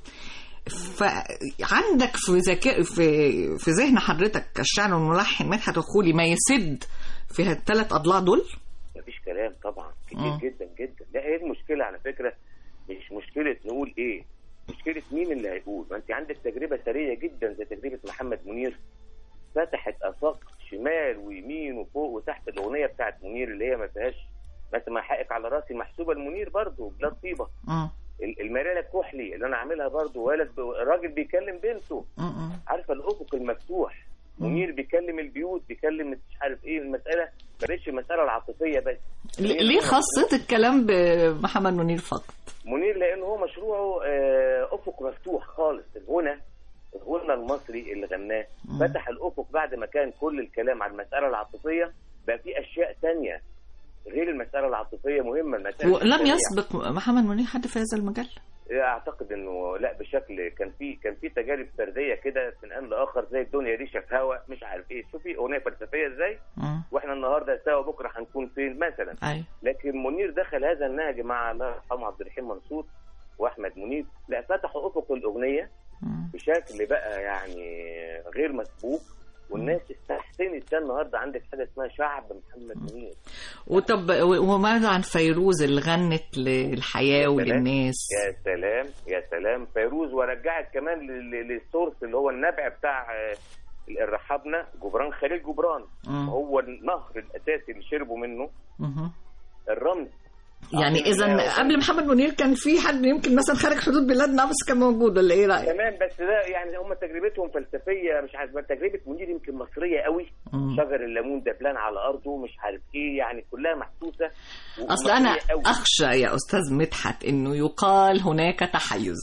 فعندك في ذكاء في في ذهن حضرتك الشاعر والملحن مدحت الخولي ما يسد في الثلاث اضلاع دول مفيش كلام طبعا كتير مم. جدا جدا لا هي المشكله على فكره مش مشكله نقول ايه مشكله مين اللي هيقول ما انت عندك تجربه ثريه جدا زي تجربه محمد منير فتحت افاق شمال ويمين وفوق وتحت الاغنيه بتاعت منير اللي هي ما فيهاش مثلا ما حقك على راسي محسوبه لمنير برضه بلاد طيبه مم. ال- المريالة الكحلي اللي انا عاملها برضه ولد ب- راجل بيكلم بنته مم. عارفه الافق المفتوح منير بيكلم البيوت بيكلم مش عارف ايه المساله ما بقتش المساله العاطفيه بس ليه ليه خصت الكلام بمحمد منير فقط منير لان هو مشروعه آه، افق مفتوح خالص الغنى الغنى المصري اللي غناه فتح الافق بعد ما كان كل الكلام عن المساله العاطفيه بقى في اشياء تانية غير المساله العاطفيه مهمه المساله ولم الإنسانية. يسبق محمد منير حد في هذا المجال اعتقد انه لا بشكل كان في كان في تجارب فرديه كده من ان لاخر زي الدنيا دي في هوا مش عارف ايه شوفي اغنيه فلسفيه ازاي مم. واحنا النهارده سوا بكره هنكون فين مثلا ايوه لكن منير دخل هذا النهج مع الله يرحمه عبد الرحيم منصور واحمد منيب لا فتحوا افق الاغنيه مم. بشكل بقى يعني غير مسبوق والناس استحسنت ده النهارده عندك حاجه اسمها شعب محمد منير وطب وماذا عن فيروز اللي غنت للحياه وللناس يا سلام يا سلام فيروز ورجعت كمان لل- للسورس اللي هو النبع بتاع آه، الرحابنا جبران خليل جبران مم. هو النهر الاساسي اللي شربوا منه مهم. الرمز يعني عظيم اذا الله. قبل محمد منير كان في حد يمكن مثلا خارج حدود بلادنا بس كان موجود ولا ايه رايك؟ تمام بس ده يعني هم تجربتهم فلسفيه مش عارف تجربه منير يمكن مصريه قوي مم. شجر الليمون دبلان على ارضه مش عارف ايه يعني كلها محسوسه اصل انا ومصرية قوي. اخشى يا استاذ مدحت انه يقال هناك تحيز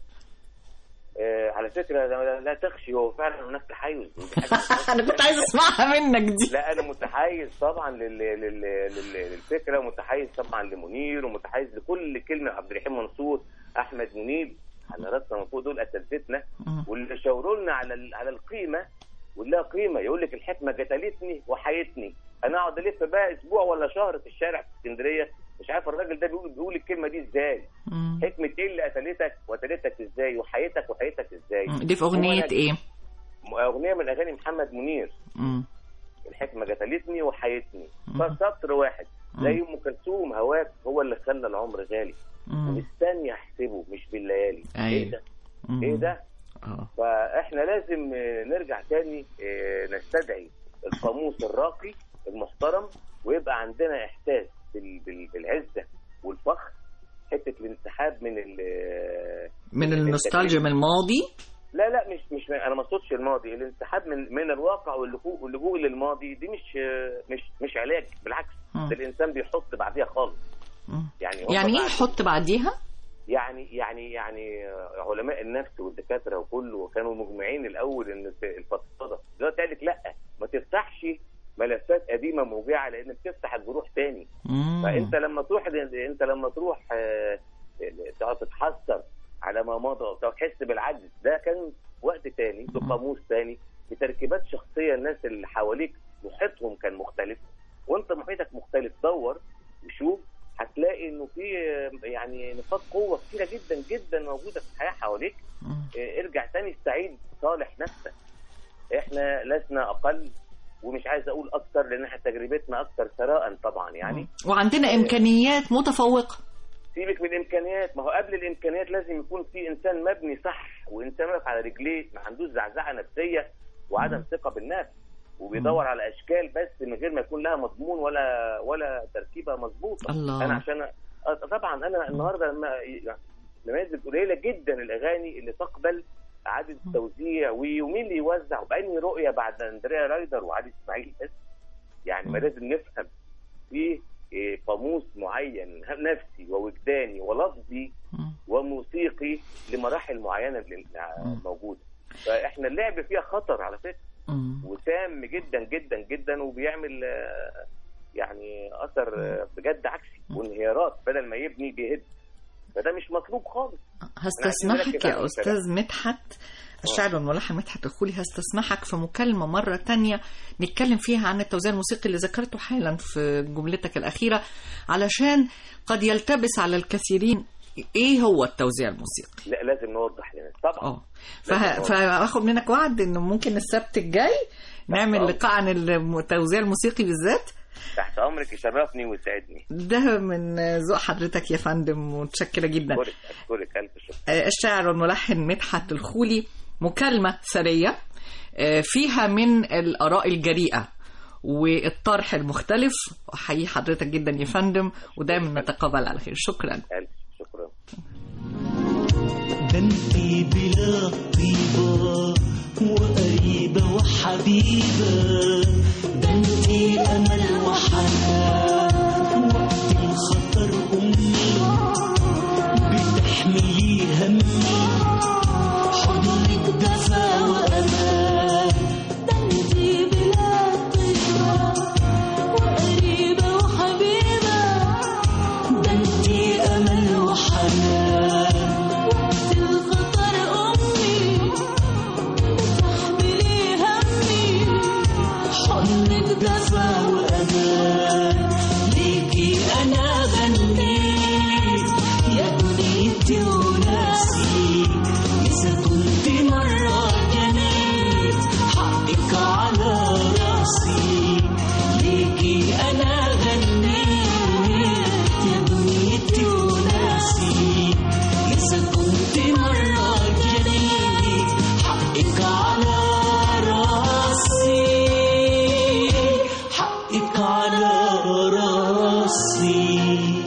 آه على فكره لا- لا تخشي هو فعلا هناك تحيز ودي حاجة انا كنت عايز اسمعها منك دي لا انا متحيز طبعا لل... لل... لل... للفكره ومتحيز طبعا لمنير ومتحيز لكل كلمه عبد الرحيم منصور احمد منيب على راسنا من فوق دول اساتذتنا مم. واللي شاوروا لنا على ال... على القيمه ولها قيمه يقول لك الحكمه قتلتني وحيتني انا اقعد الف بقى اسبوع ولا شهر في الشارع في اسكندريه مش عارف الراجل ده بيقول بيقول الكلمه دي ازاي مم. حكمه ايه اللي قتلتك وقتلتك ازاي وحيتك وحيتك ازاي مم. دي في اغنيه هو أنا- ايه؟ اغنيه من اغاني محمد منير مم. الحكمه قتلتني وحيتني مم. فسطر واحد مم. زي ام كلثوم هواك هو اللي خلى العمر غالي مم. ومستني احسبه مش بالليالي أيوة. ايه ده مم. ايه ده اه فاحنا لازم آه، نرجع تاني آه، نستدعي القاموس الراقي المحترم ويبقى عندنا احساس بال- بال- بالعزه والفخر حته الانسحاب من ال من النوستالجيا من الماضي لا لا مش مش انا ما اقصدش الماضي الانسحاب من من الواقع واللجوء واللجوء للماضي دي مش مش مش علاج بالعكس مم. ده الانسان بيحط بعديها خالص مم. يعني هم يعني ايه بعد- يحط بعديها؟ يعني يعني يعني علماء النفس والدكاتره وكله كانوا مجمعين الاول ان في الفضفضه دلوقتي قال لك لا ما تفتحش ملفات قديمه أليمة موجعة لأن بتفتح الجروح تاني مم. فانت لما تروح انت لما تروح آه، تقعد تتحسر على ما مضى او تحس بالعجز ده كان وقت تاني بقاموس تاني بتركيبات شخصيه الناس اللي حواليك محيطهم كان مختلف وانت محيطك مختلف دور وشوف هتلاقي انه في آه، يعني نقاط قوه كتيره جدا جدا موجوده في الحياه حواليك مم. آه، ارجع تاني استعيد صالح نفسك احنا لسنا اقل ومش عايز اقول اكتر لان احنا تجربتنا اكتر ثراء طبعا يعني وعندنا إمكانيات متفوقة سيبك من الامكانيات ما هو قبل الامكانيات لازم يكون في انسان مبني صح وانسان واقف على رجليه ما عندوش زعزعه نفسيه وعدم ثقه بالنفس وبيدور على اشكال بس من غير ما يكون لها مضمون ولا ولا تركيبه مظبوطه الله. انا عشان أ- طبعا انا النهارده لما يعني نماذج قليله جدا الاغاني اللي تقبل اعاده التوزيع و- ومين اللي يوزع وبأنهي رؤيه بعد اندريا رايدر وعلي اسماعيل بس يعني ما لازم نفهم في إيه، قاموس معين نفسي ووجداني ولفظي مم. وموسيقي لمراحل معينه اللي موجوده فاحنا اللعب فيها خطر على فكره مم. وسام جدا جدا جدا وبيعمل آه، يعني اثر آه، بجد عكسي وانهيارات بدل ما يبني بيهد فده مش مطلوب خالص هستسمحك نركز على يا أستاذ مدحت الشاعر والملحن مدحت الخولي هستسمحك في مكالمة مرة تانية نتكلم فيها عن التوزيع الموسيقي اللي ذكرته حالا في جملتك الأخيرة علشان قد يلتبس على الكثيرين إيه هو التوزيع الموسيقي لا لازم نوضح للناس طبعا اه فه... فاخد منك وعد انه ممكن السبت الجاي نعمل أمرك. لقاء عن التوزيع الموسيقي بالذات تحت امرك يشرفني ويسعدني ده من ذوق حضرتك يا فندم متشكرة جدا اشكرك اشكرك الف شكر آه، الشاعر والملحن مدحت الخولي مكالمة ثرية آه، فيها من الآراء الجريئة والطرح المختلف أحيي حضرتك جدا يا فندم ودايما نتقابل على خير شكرا الف شكرا ده انتي بلا طيبة وقريبة وحبيبة ده انتي أمل وحنان وقت الخطر أمي بتحملي همي حضنك دفا وأمان ده انتي بلا طيبة وقريبة وحبيبة ده انتي أمل وحنان وقت الخطر أمي بتحملي همي حضنك دفا وأمان ليكي أنا غنيت يا دنيتي وناسي إذا كنت مرة جنيت حقك على راسي ليكي أنا غنيت يا دنيتي وناسي إذا كنت مرة جنيت حقك على راسي حقك على راسي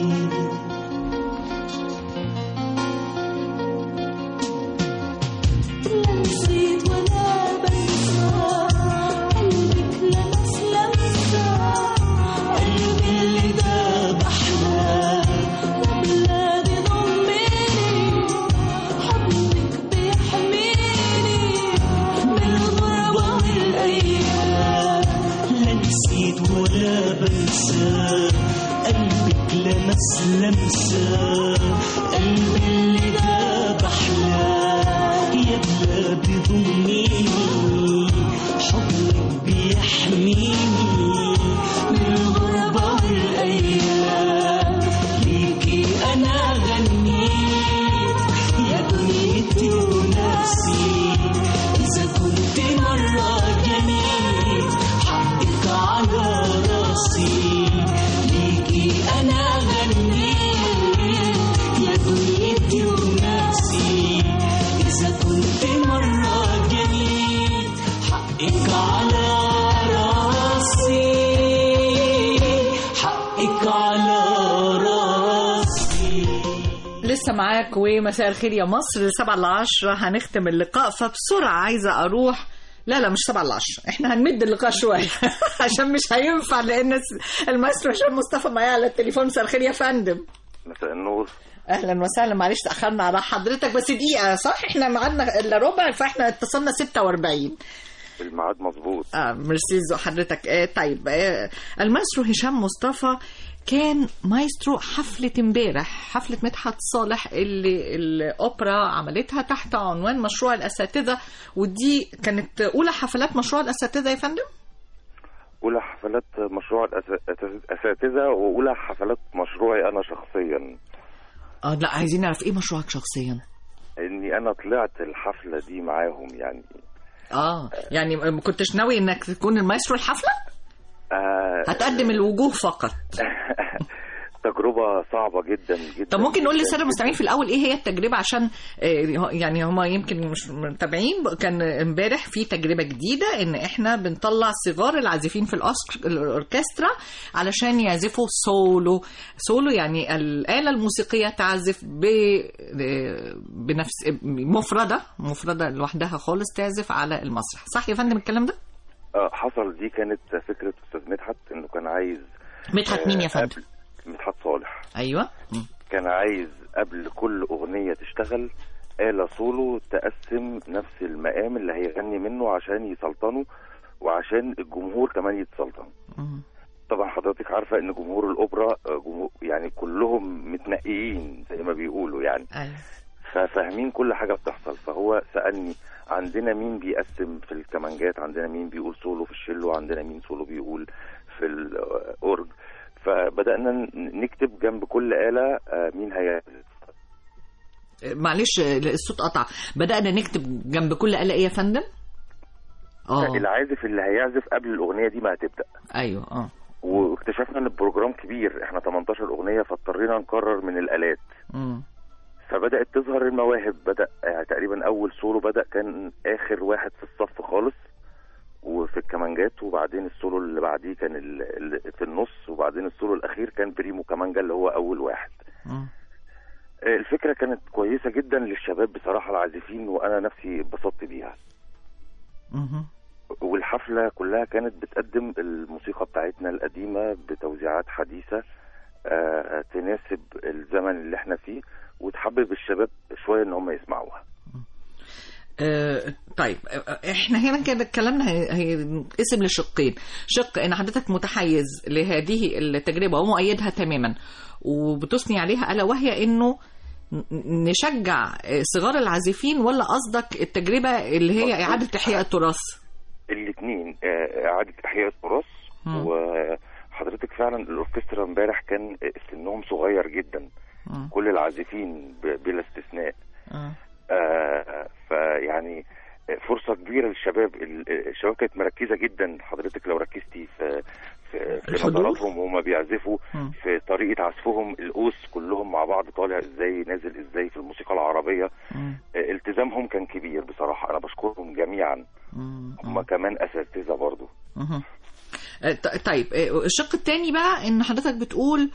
لا نسيت ولا بنسى قلبك لمس لمسة قلبي اللي داب أحلام يا بلادي ضميني حضنك بيحميني من الغربة والأيام لا نسيت ولا بنسى قلبك لمس لمسة قلبي اللي داب أحلام يا بلادي ضميني حضنك بيحميني من الغربة والأيام ليكي أنا غنيت يا دنيتي وناسي إذا كنت مرة جنيت حقك على راسي ليكي أنا غنيت يا دنيتي وناسي إذا كنت مرة جنيت حقك على راسي حقك على راسي لسه معاك ومساء الخير يا مصر 7 ل 10 هنختم اللقاء فبسرعة عايزة أروح لا لا مش 7 ل 10 احنا هنمد اللقاء شوية عشان مش هينفع لأن المايسترو هشام مصطفى معايا على التليفون مساء الخير يا فندم مساء النور اهلا وسهلا معلش تاخرنا على حضرتك بس دقيقه صح احنا معانا الا ربع فاحنا اتصلنا 46 الميعاد مظبوط اه ميرسي ذو حضرتك آه طيب آه المايسترو هشام مصطفى كان مايسترو حفلة امبارح حفلة مدحت صالح اللي الأوبرا عملتها تحت عنوان مشروع الأساتذة ودي كانت أولى حفلات مشروع الأساتذة يا فندم؟ اولى حفلات مشروع الأس- الاساتذه واولى حفلات مشروعي انا شخصيا اه لا عايزين نعرف ايه مشروعك شخصيا؟ اني انا طلعت الحفله دي معاهم يعني اه يعني ما كنتش ناوي انك تكون المايسترو الحفلة؟ آه هتقدم الوجوه فقط تجربه صعبه جدا جدا طب ممكن نقول جداً. للساده المستمعين في الاول ايه هي التجربه عشان آه، يعني هم يمكن مش متابعين كان امبارح في تجربه جديده ان احنا بنطلع صغار العازفين في الأورك- الاوركسترا علشان يعزفوا سولو سولو يعني الاله الموسيقيه تعزف ب بنفس مفرده مفرده لوحدها خالص تعزف على المسرح صح يا فندم الكلام ده آه حصل دي كانت فكره استاذ مدحت انه كان عايز مدحت مين يا آه، فندم قبل- مدحت صالح ايوه مم. كان عايز قبل كل اغنيه تشتغل آلة سولو تقسم نفس المقام اللي هيغني منه عشان يسلطنوا وعشان الجمهور كمان يتسلطن مم. طبعا حضرتك عارفة ان جمهور الاوبرا آه، جمهور يعني كلهم متنقيين زي ما بيقولوا يعني ايوه ففاهمين كل حاجة بتحصل فهو سألني عندنا مين بيقسم في الكمانجات عندنا مين بيقول سولو في الشيلو عندنا مين سولو بيقول في الأورج فبدأنا ن- نكتب جنب كل آلة آه، مين هيعزف معلش الصوت قطع بدأنا نكتب جنب كل آلة ايه يا فندم؟ اه العازف اللي هيعزف قبل الأغنية دي ما هتبدأ ايوه اه واكتشفنا ان البروجرام كبير احنا 18 أغنية فاضطرينا نكرر من الآلات مم. فبدأت تظهر المواهب بدأ يعني تقريبا أول سولو بدأ كان آخر واحد في الصف خالص وفي الكمانجات وبعدين السولو اللي بعديه كان ال- ال- في النص وبعدين السولو الأخير كان بريمو كمانجا اللي هو أول واحد مم. آه، الفكرة كانت كويسة جدا للشباب بصراحة العازفين وأنا نفسي اتبسطت بيها مهم. والحفلة كلها كانت بتقدم الموسيقى بتاعتنا القديمة بتوزيعات حديثة آه، تناسب الزمن اللي احنا فيه وتحبب الشباب شوية ان هم يسمعوها آه طيب آه، احنا هنا كده كلامنا هي- هينقسم لشقين شق ان حضرتك متحيز لهذه التجربه ومؤيدها تماما وبتثني عليها الا وهي انه ن- نشجع آه، صغار العازفين ولا قصدك التجربه اللي هي اعاده احياء التراث الاثنين اعادة احياء التراث مم. وحضرتك فعلا الاوركسترا امبارح كان سنهم صغير جدا مم. كل العازفين ب- بلا استثناء آه. آه، فيعني فرصة كبيرة للشباب ال- الشباب كانت مركزة جدا حضرتك لو ركزتي في في, في الحضور؟ نظراتهم وهم بيعزفوا مم. في طريقة عزفهم القوس كلهم مع بعض طالع ازاي نازل ازاي في الموسيقى العربية مم. آه، التزامهم كان كبير بصراحة انا بشكرهم جميعا مم. هم كمان اساتذة برضو مهم. آه، ط- طيب آه، الشق الثاني بقى ان حضرتك بتقول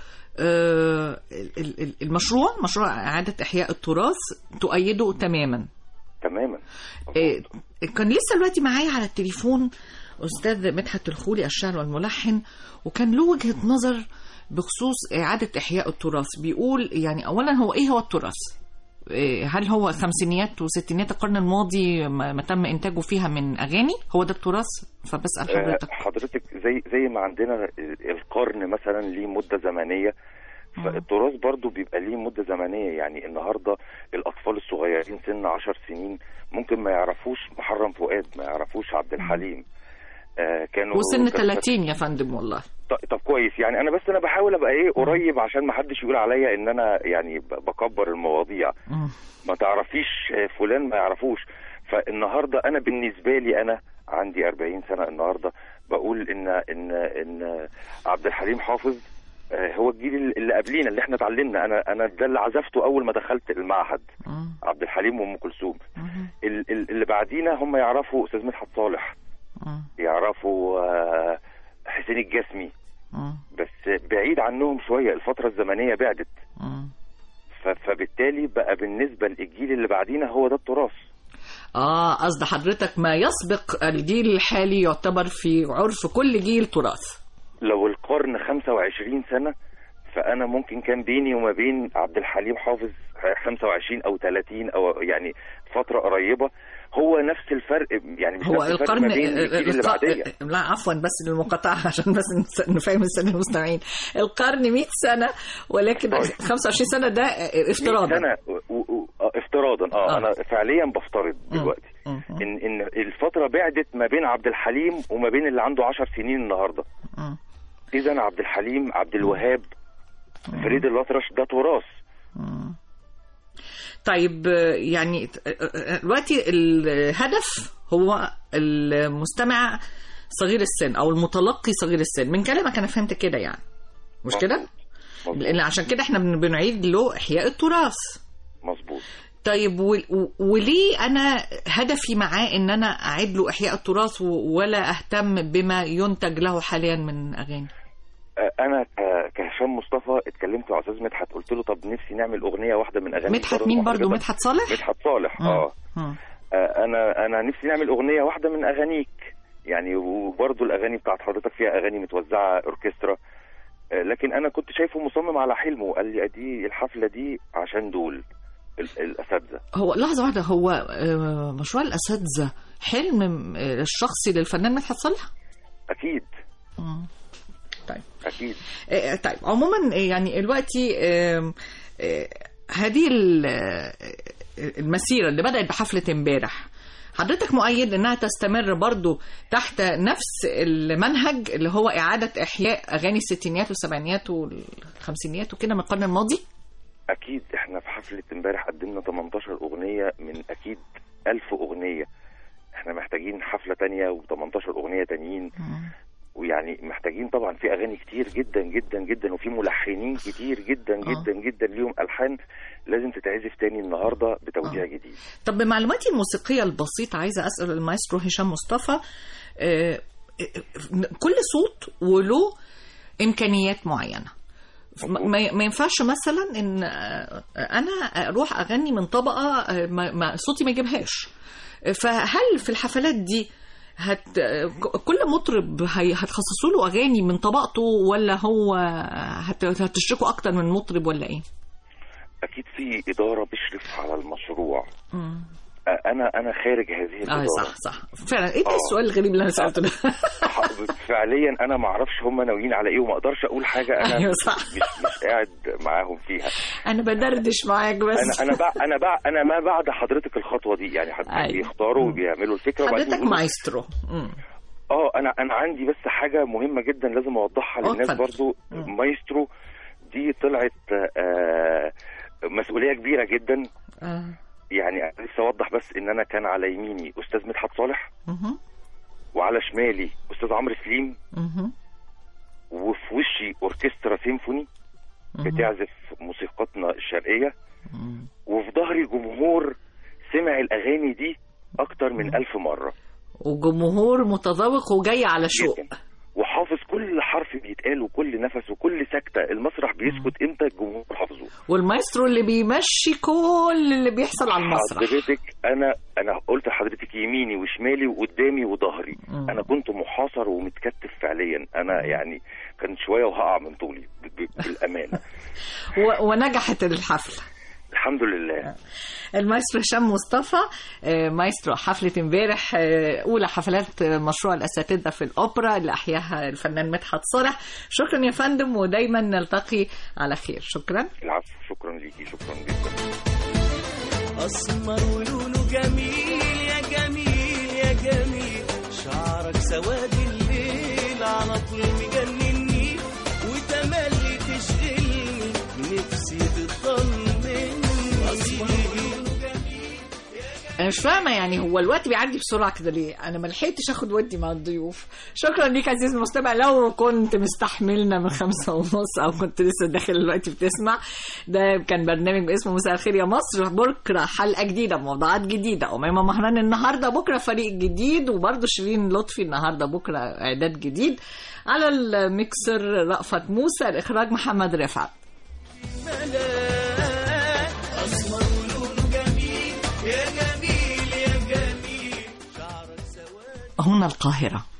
آه، ال- ال- المشروع مشروع اعاده احياء التراث تؤيده تماما تماما آه، كان لسه دلوقتي معايا على التليفون استاذ مدحت الخولي الشاعر والملحن وكان له وجهه نظر بخصوص اعاده احياء التراث بيقول يعني اولا هو ايه هو التراث إيه، هل هو خمسينيات وستينيات القرن الماضي ما ما تم انتاجه فيها من اغاني هو ده التراث فبسال آه، حضرتك حضرتك زي زي ما عندنا القرن مثلا ليه مده زمنيه فالتراث برضو بيبقى ليه مده زمنيه يعني النهارده الاطفال الصغيرين سن 10 سنين ممكن ما يعرفوش محرم فؤاد ما يعرفوش عبد الحليم آه كانوا وسن كانوا- 30 يا فندم والله ط- طب كويس يعني انا بس انا بحاول ابقى ايه قريب عشان ما حدش يقول عليا ان انا يعني ب- بكبر المواضيع مم. ما تعرفيش آه، فلان ما يعرفوش فالنهارده انا بالنسبه لي انا عندي 40 سنه النهارده بقول ان ان ان عبد الحليم حافظ آه، هو الجيل اللي قبلينا اللي احنا اتعلمنا انا انا ده اللي عزفته اول ما دخلت المعهد مم. عبد الحليم وام كلثوم مم. ال- ال- اللي بعدينا هم يعرفوا استاذ مدحت صالح مم. يعرفوا آه، حسين الجسمي مم. بس بعيد عنهم شويه الفتره الزمنيه بعدت مم. ف- فبالتالي بقى بالنسبه للجيل اللي بعدينا هو ده التراث اه قصد حضرتك ما يسبق الجيل الحالي يعتبر في عرف كل جيل تراث لو القرن 25 سنة فانا ممكن كان بيني وما بين عبد الحليم حافظ 25 او 30 او يعني فتره قريبه هو نفس الفرق يعني مش هو نفس الفرق القرن ما بين الجيل اللي الق- بعديه لا عفوا بس للمقاطعة عشان بس نس- نفهم السنة المستمعين القرن 100 سنة ولكن 25 سنة ده افتراضا سنه و... و... آه، افتراضا اه, آه. انا فعليا بفترض دلوقتي مم. ان ان الفتره بعدت ما بين عبد الحليم وما بين اللي عنده 10 سنين النهارده مم. اذا عبد الحليم عبد الوهاب فريد الأطرش ده تراث طيب آه، يعني آه، آه، دلوقتي الهدف هو المستمع صغير السن او المتلقي صغير السن من كلامك انا فهمت كده يعني مش كده؟ مظبوط. لان عشان كده احنا بن- بنعيد له احياء التراث مظبوط طيب و- و- وليه انا هدفي معاه ان انا اعيد له احياء التراث و- ولا اهتم بما ينتج له حاليا من اغاني آه، انا ك- كهشام مصطفى اتكلمت مع استاذ مدحت قلت له طب نفسي نعمل اغنيه واحده من اغاني مدحت مين برضو مدحت صالح مدحت صالح مم. اه مم. آه، انا انا نفسي نعمل اغنيه واحده من اغانيك يعني وبرضه الاغاني بتاعت حضرتك فيها اغاني متوزعه اوركسترا آه، لكن انا كنت شايفه مصمم على حلمه قال لي دي الحفله دي عشان دول ال- الاساتذه هو لحظه واحده هو آه، مشروع الاساتذه حلم آه، الشخصي للفنان مدحت صالح اكيد مم. طيب اكيد آه، طيب عموما آه، يعني دلوقتي آم، آه، هذه ال- آه، المسيره اللي بدات بحفله امبارح حضرتك مؤيد انها تستمر برضو تحت نفس المنهج اللي هو اعاده احياء اغاني الستينيات والسبعينيات والخمسينيات وكده من القرن الماضي اكيد احنا في حفله امبارح قدمنا 18 اغنيه من اكيد 1000 اغنيه احنا محتاجين حفله تانية و18 اغنيه تانيين ويعني محتاجين طبعا في اغاني كتير جدا جدا جدا وفي ملحنين كتير جدا جدا جدا ليهم الحان لازم تتعزف تاني النهارده بتوزيع جديد طب بمعلوماتي الموسيقية البسيطة عايزة أسأل المايسترو هشام مصطفى آه، آه، كل صوت وله إمكانيات معينة ما- ما ما ينفعش مثلا ان آه، انا اروح اغني من طبقه آه، ما ما- صوتي ما يجيبهاش فهل في الحفلات دي هت ك- كل مطرب هي- هتخصصوا له اغاني من طبقته ولا هو هت- هتشركوا اكتر من مطرب ولا ايه؟ اكيد في اداره بتشرف على المشروع مم. أ- انا انا خارج هذه اه الاداره صح صح فعلا ايه ده آه. السؤال الغريب اللي انا سالته ده فعليا انا ما اعرفش هم ناويين على ايه وما اقدرش اقول حاجه انا أيوة مش, صح. مش, مش قاعد معاهم فيها انا بدردش معاك بس انا انا بع... انا بع... انا ما بعد حضرتك الخطوه دي يعني حضرتك أيوة. بيختاروا وبيعملوا الفكره وبعدين حضرتك يقولوا- مايسترو مم. اه انا انا عندي بس حاجه مهمه جدا لازم اوضحها اه، للناس اتفضل. برضو مايسترو دي طلعت آه مسؤوليه كبيره جدا آه. يعني أنا نفسي اوضح بس ان انا كان على يميني استاذ مدحت صالح مهم. وعلى شمالي استاذ عمرو سليم مهم. وفي وشي اوركسترا سيمفوني بتعزف موسيقتنا الشرقيه وفي ظهري جمهور سمع الاغاني دي اكتر من ألف مره وجمهور متذوق وجاي على شوق جداً. وحافظ كل حرف بيتقال وكل نفس وكل سكته المسرح بيسكت امتى الجمهور حافظه والمايسترو اللي بيمشي كل اللي بيحصل على المسرح حضرتك انا انا قلت لحضرتك يميني وشمالي وقدامي وظهري مم. انا كنت محاصر ومتكتف فعليا انا يعني كان شويه وهقع من طولي ب- ب- بالامانه و... ونجحت الحفله الحمد لله المايسترو هشام مصطفى آه، مايسترو حفلة امبارح آه، أولى حفلات آه، مشروع الأساتذة في الأوبرا اللي أحياها الفنان مدحت صالح شكرا يا فندم ودايما نلتقي على خير شكرا العفو شكرا ليكي شكرا جدا أسمر ولونه جميل يا جميل يا جميل شعرك سواد الليل على طول مجنني وتملي تشغلني نفسي تطمني أسمر ولونه جميل أنا مش فاهمة يعني هو الوقت بيعدي بسرعة كده ليه؟ أنا ما لحقتش آخد ودي مع الضيوف. شكرا ليك عزيزي المستمع لو كنت مستحملنا من خمسة ونص أو كنت لسه داخل الوقت بتسمع. ده كان برنامج باسمه مساء الخير يا مصر بكرة حلقة جديدة بموضوعات جديدة أميمة مهران النهاردة بكرة فريق جديد وبرضه شيرين لطفي النهاردة بكرة إعداد جديد. على الميكسر رأفت موسى الإخراج محمد رفعت. ملاك أسمر ولونه جميل يا جميل يا جميل شعرك سواد هنا القاهرة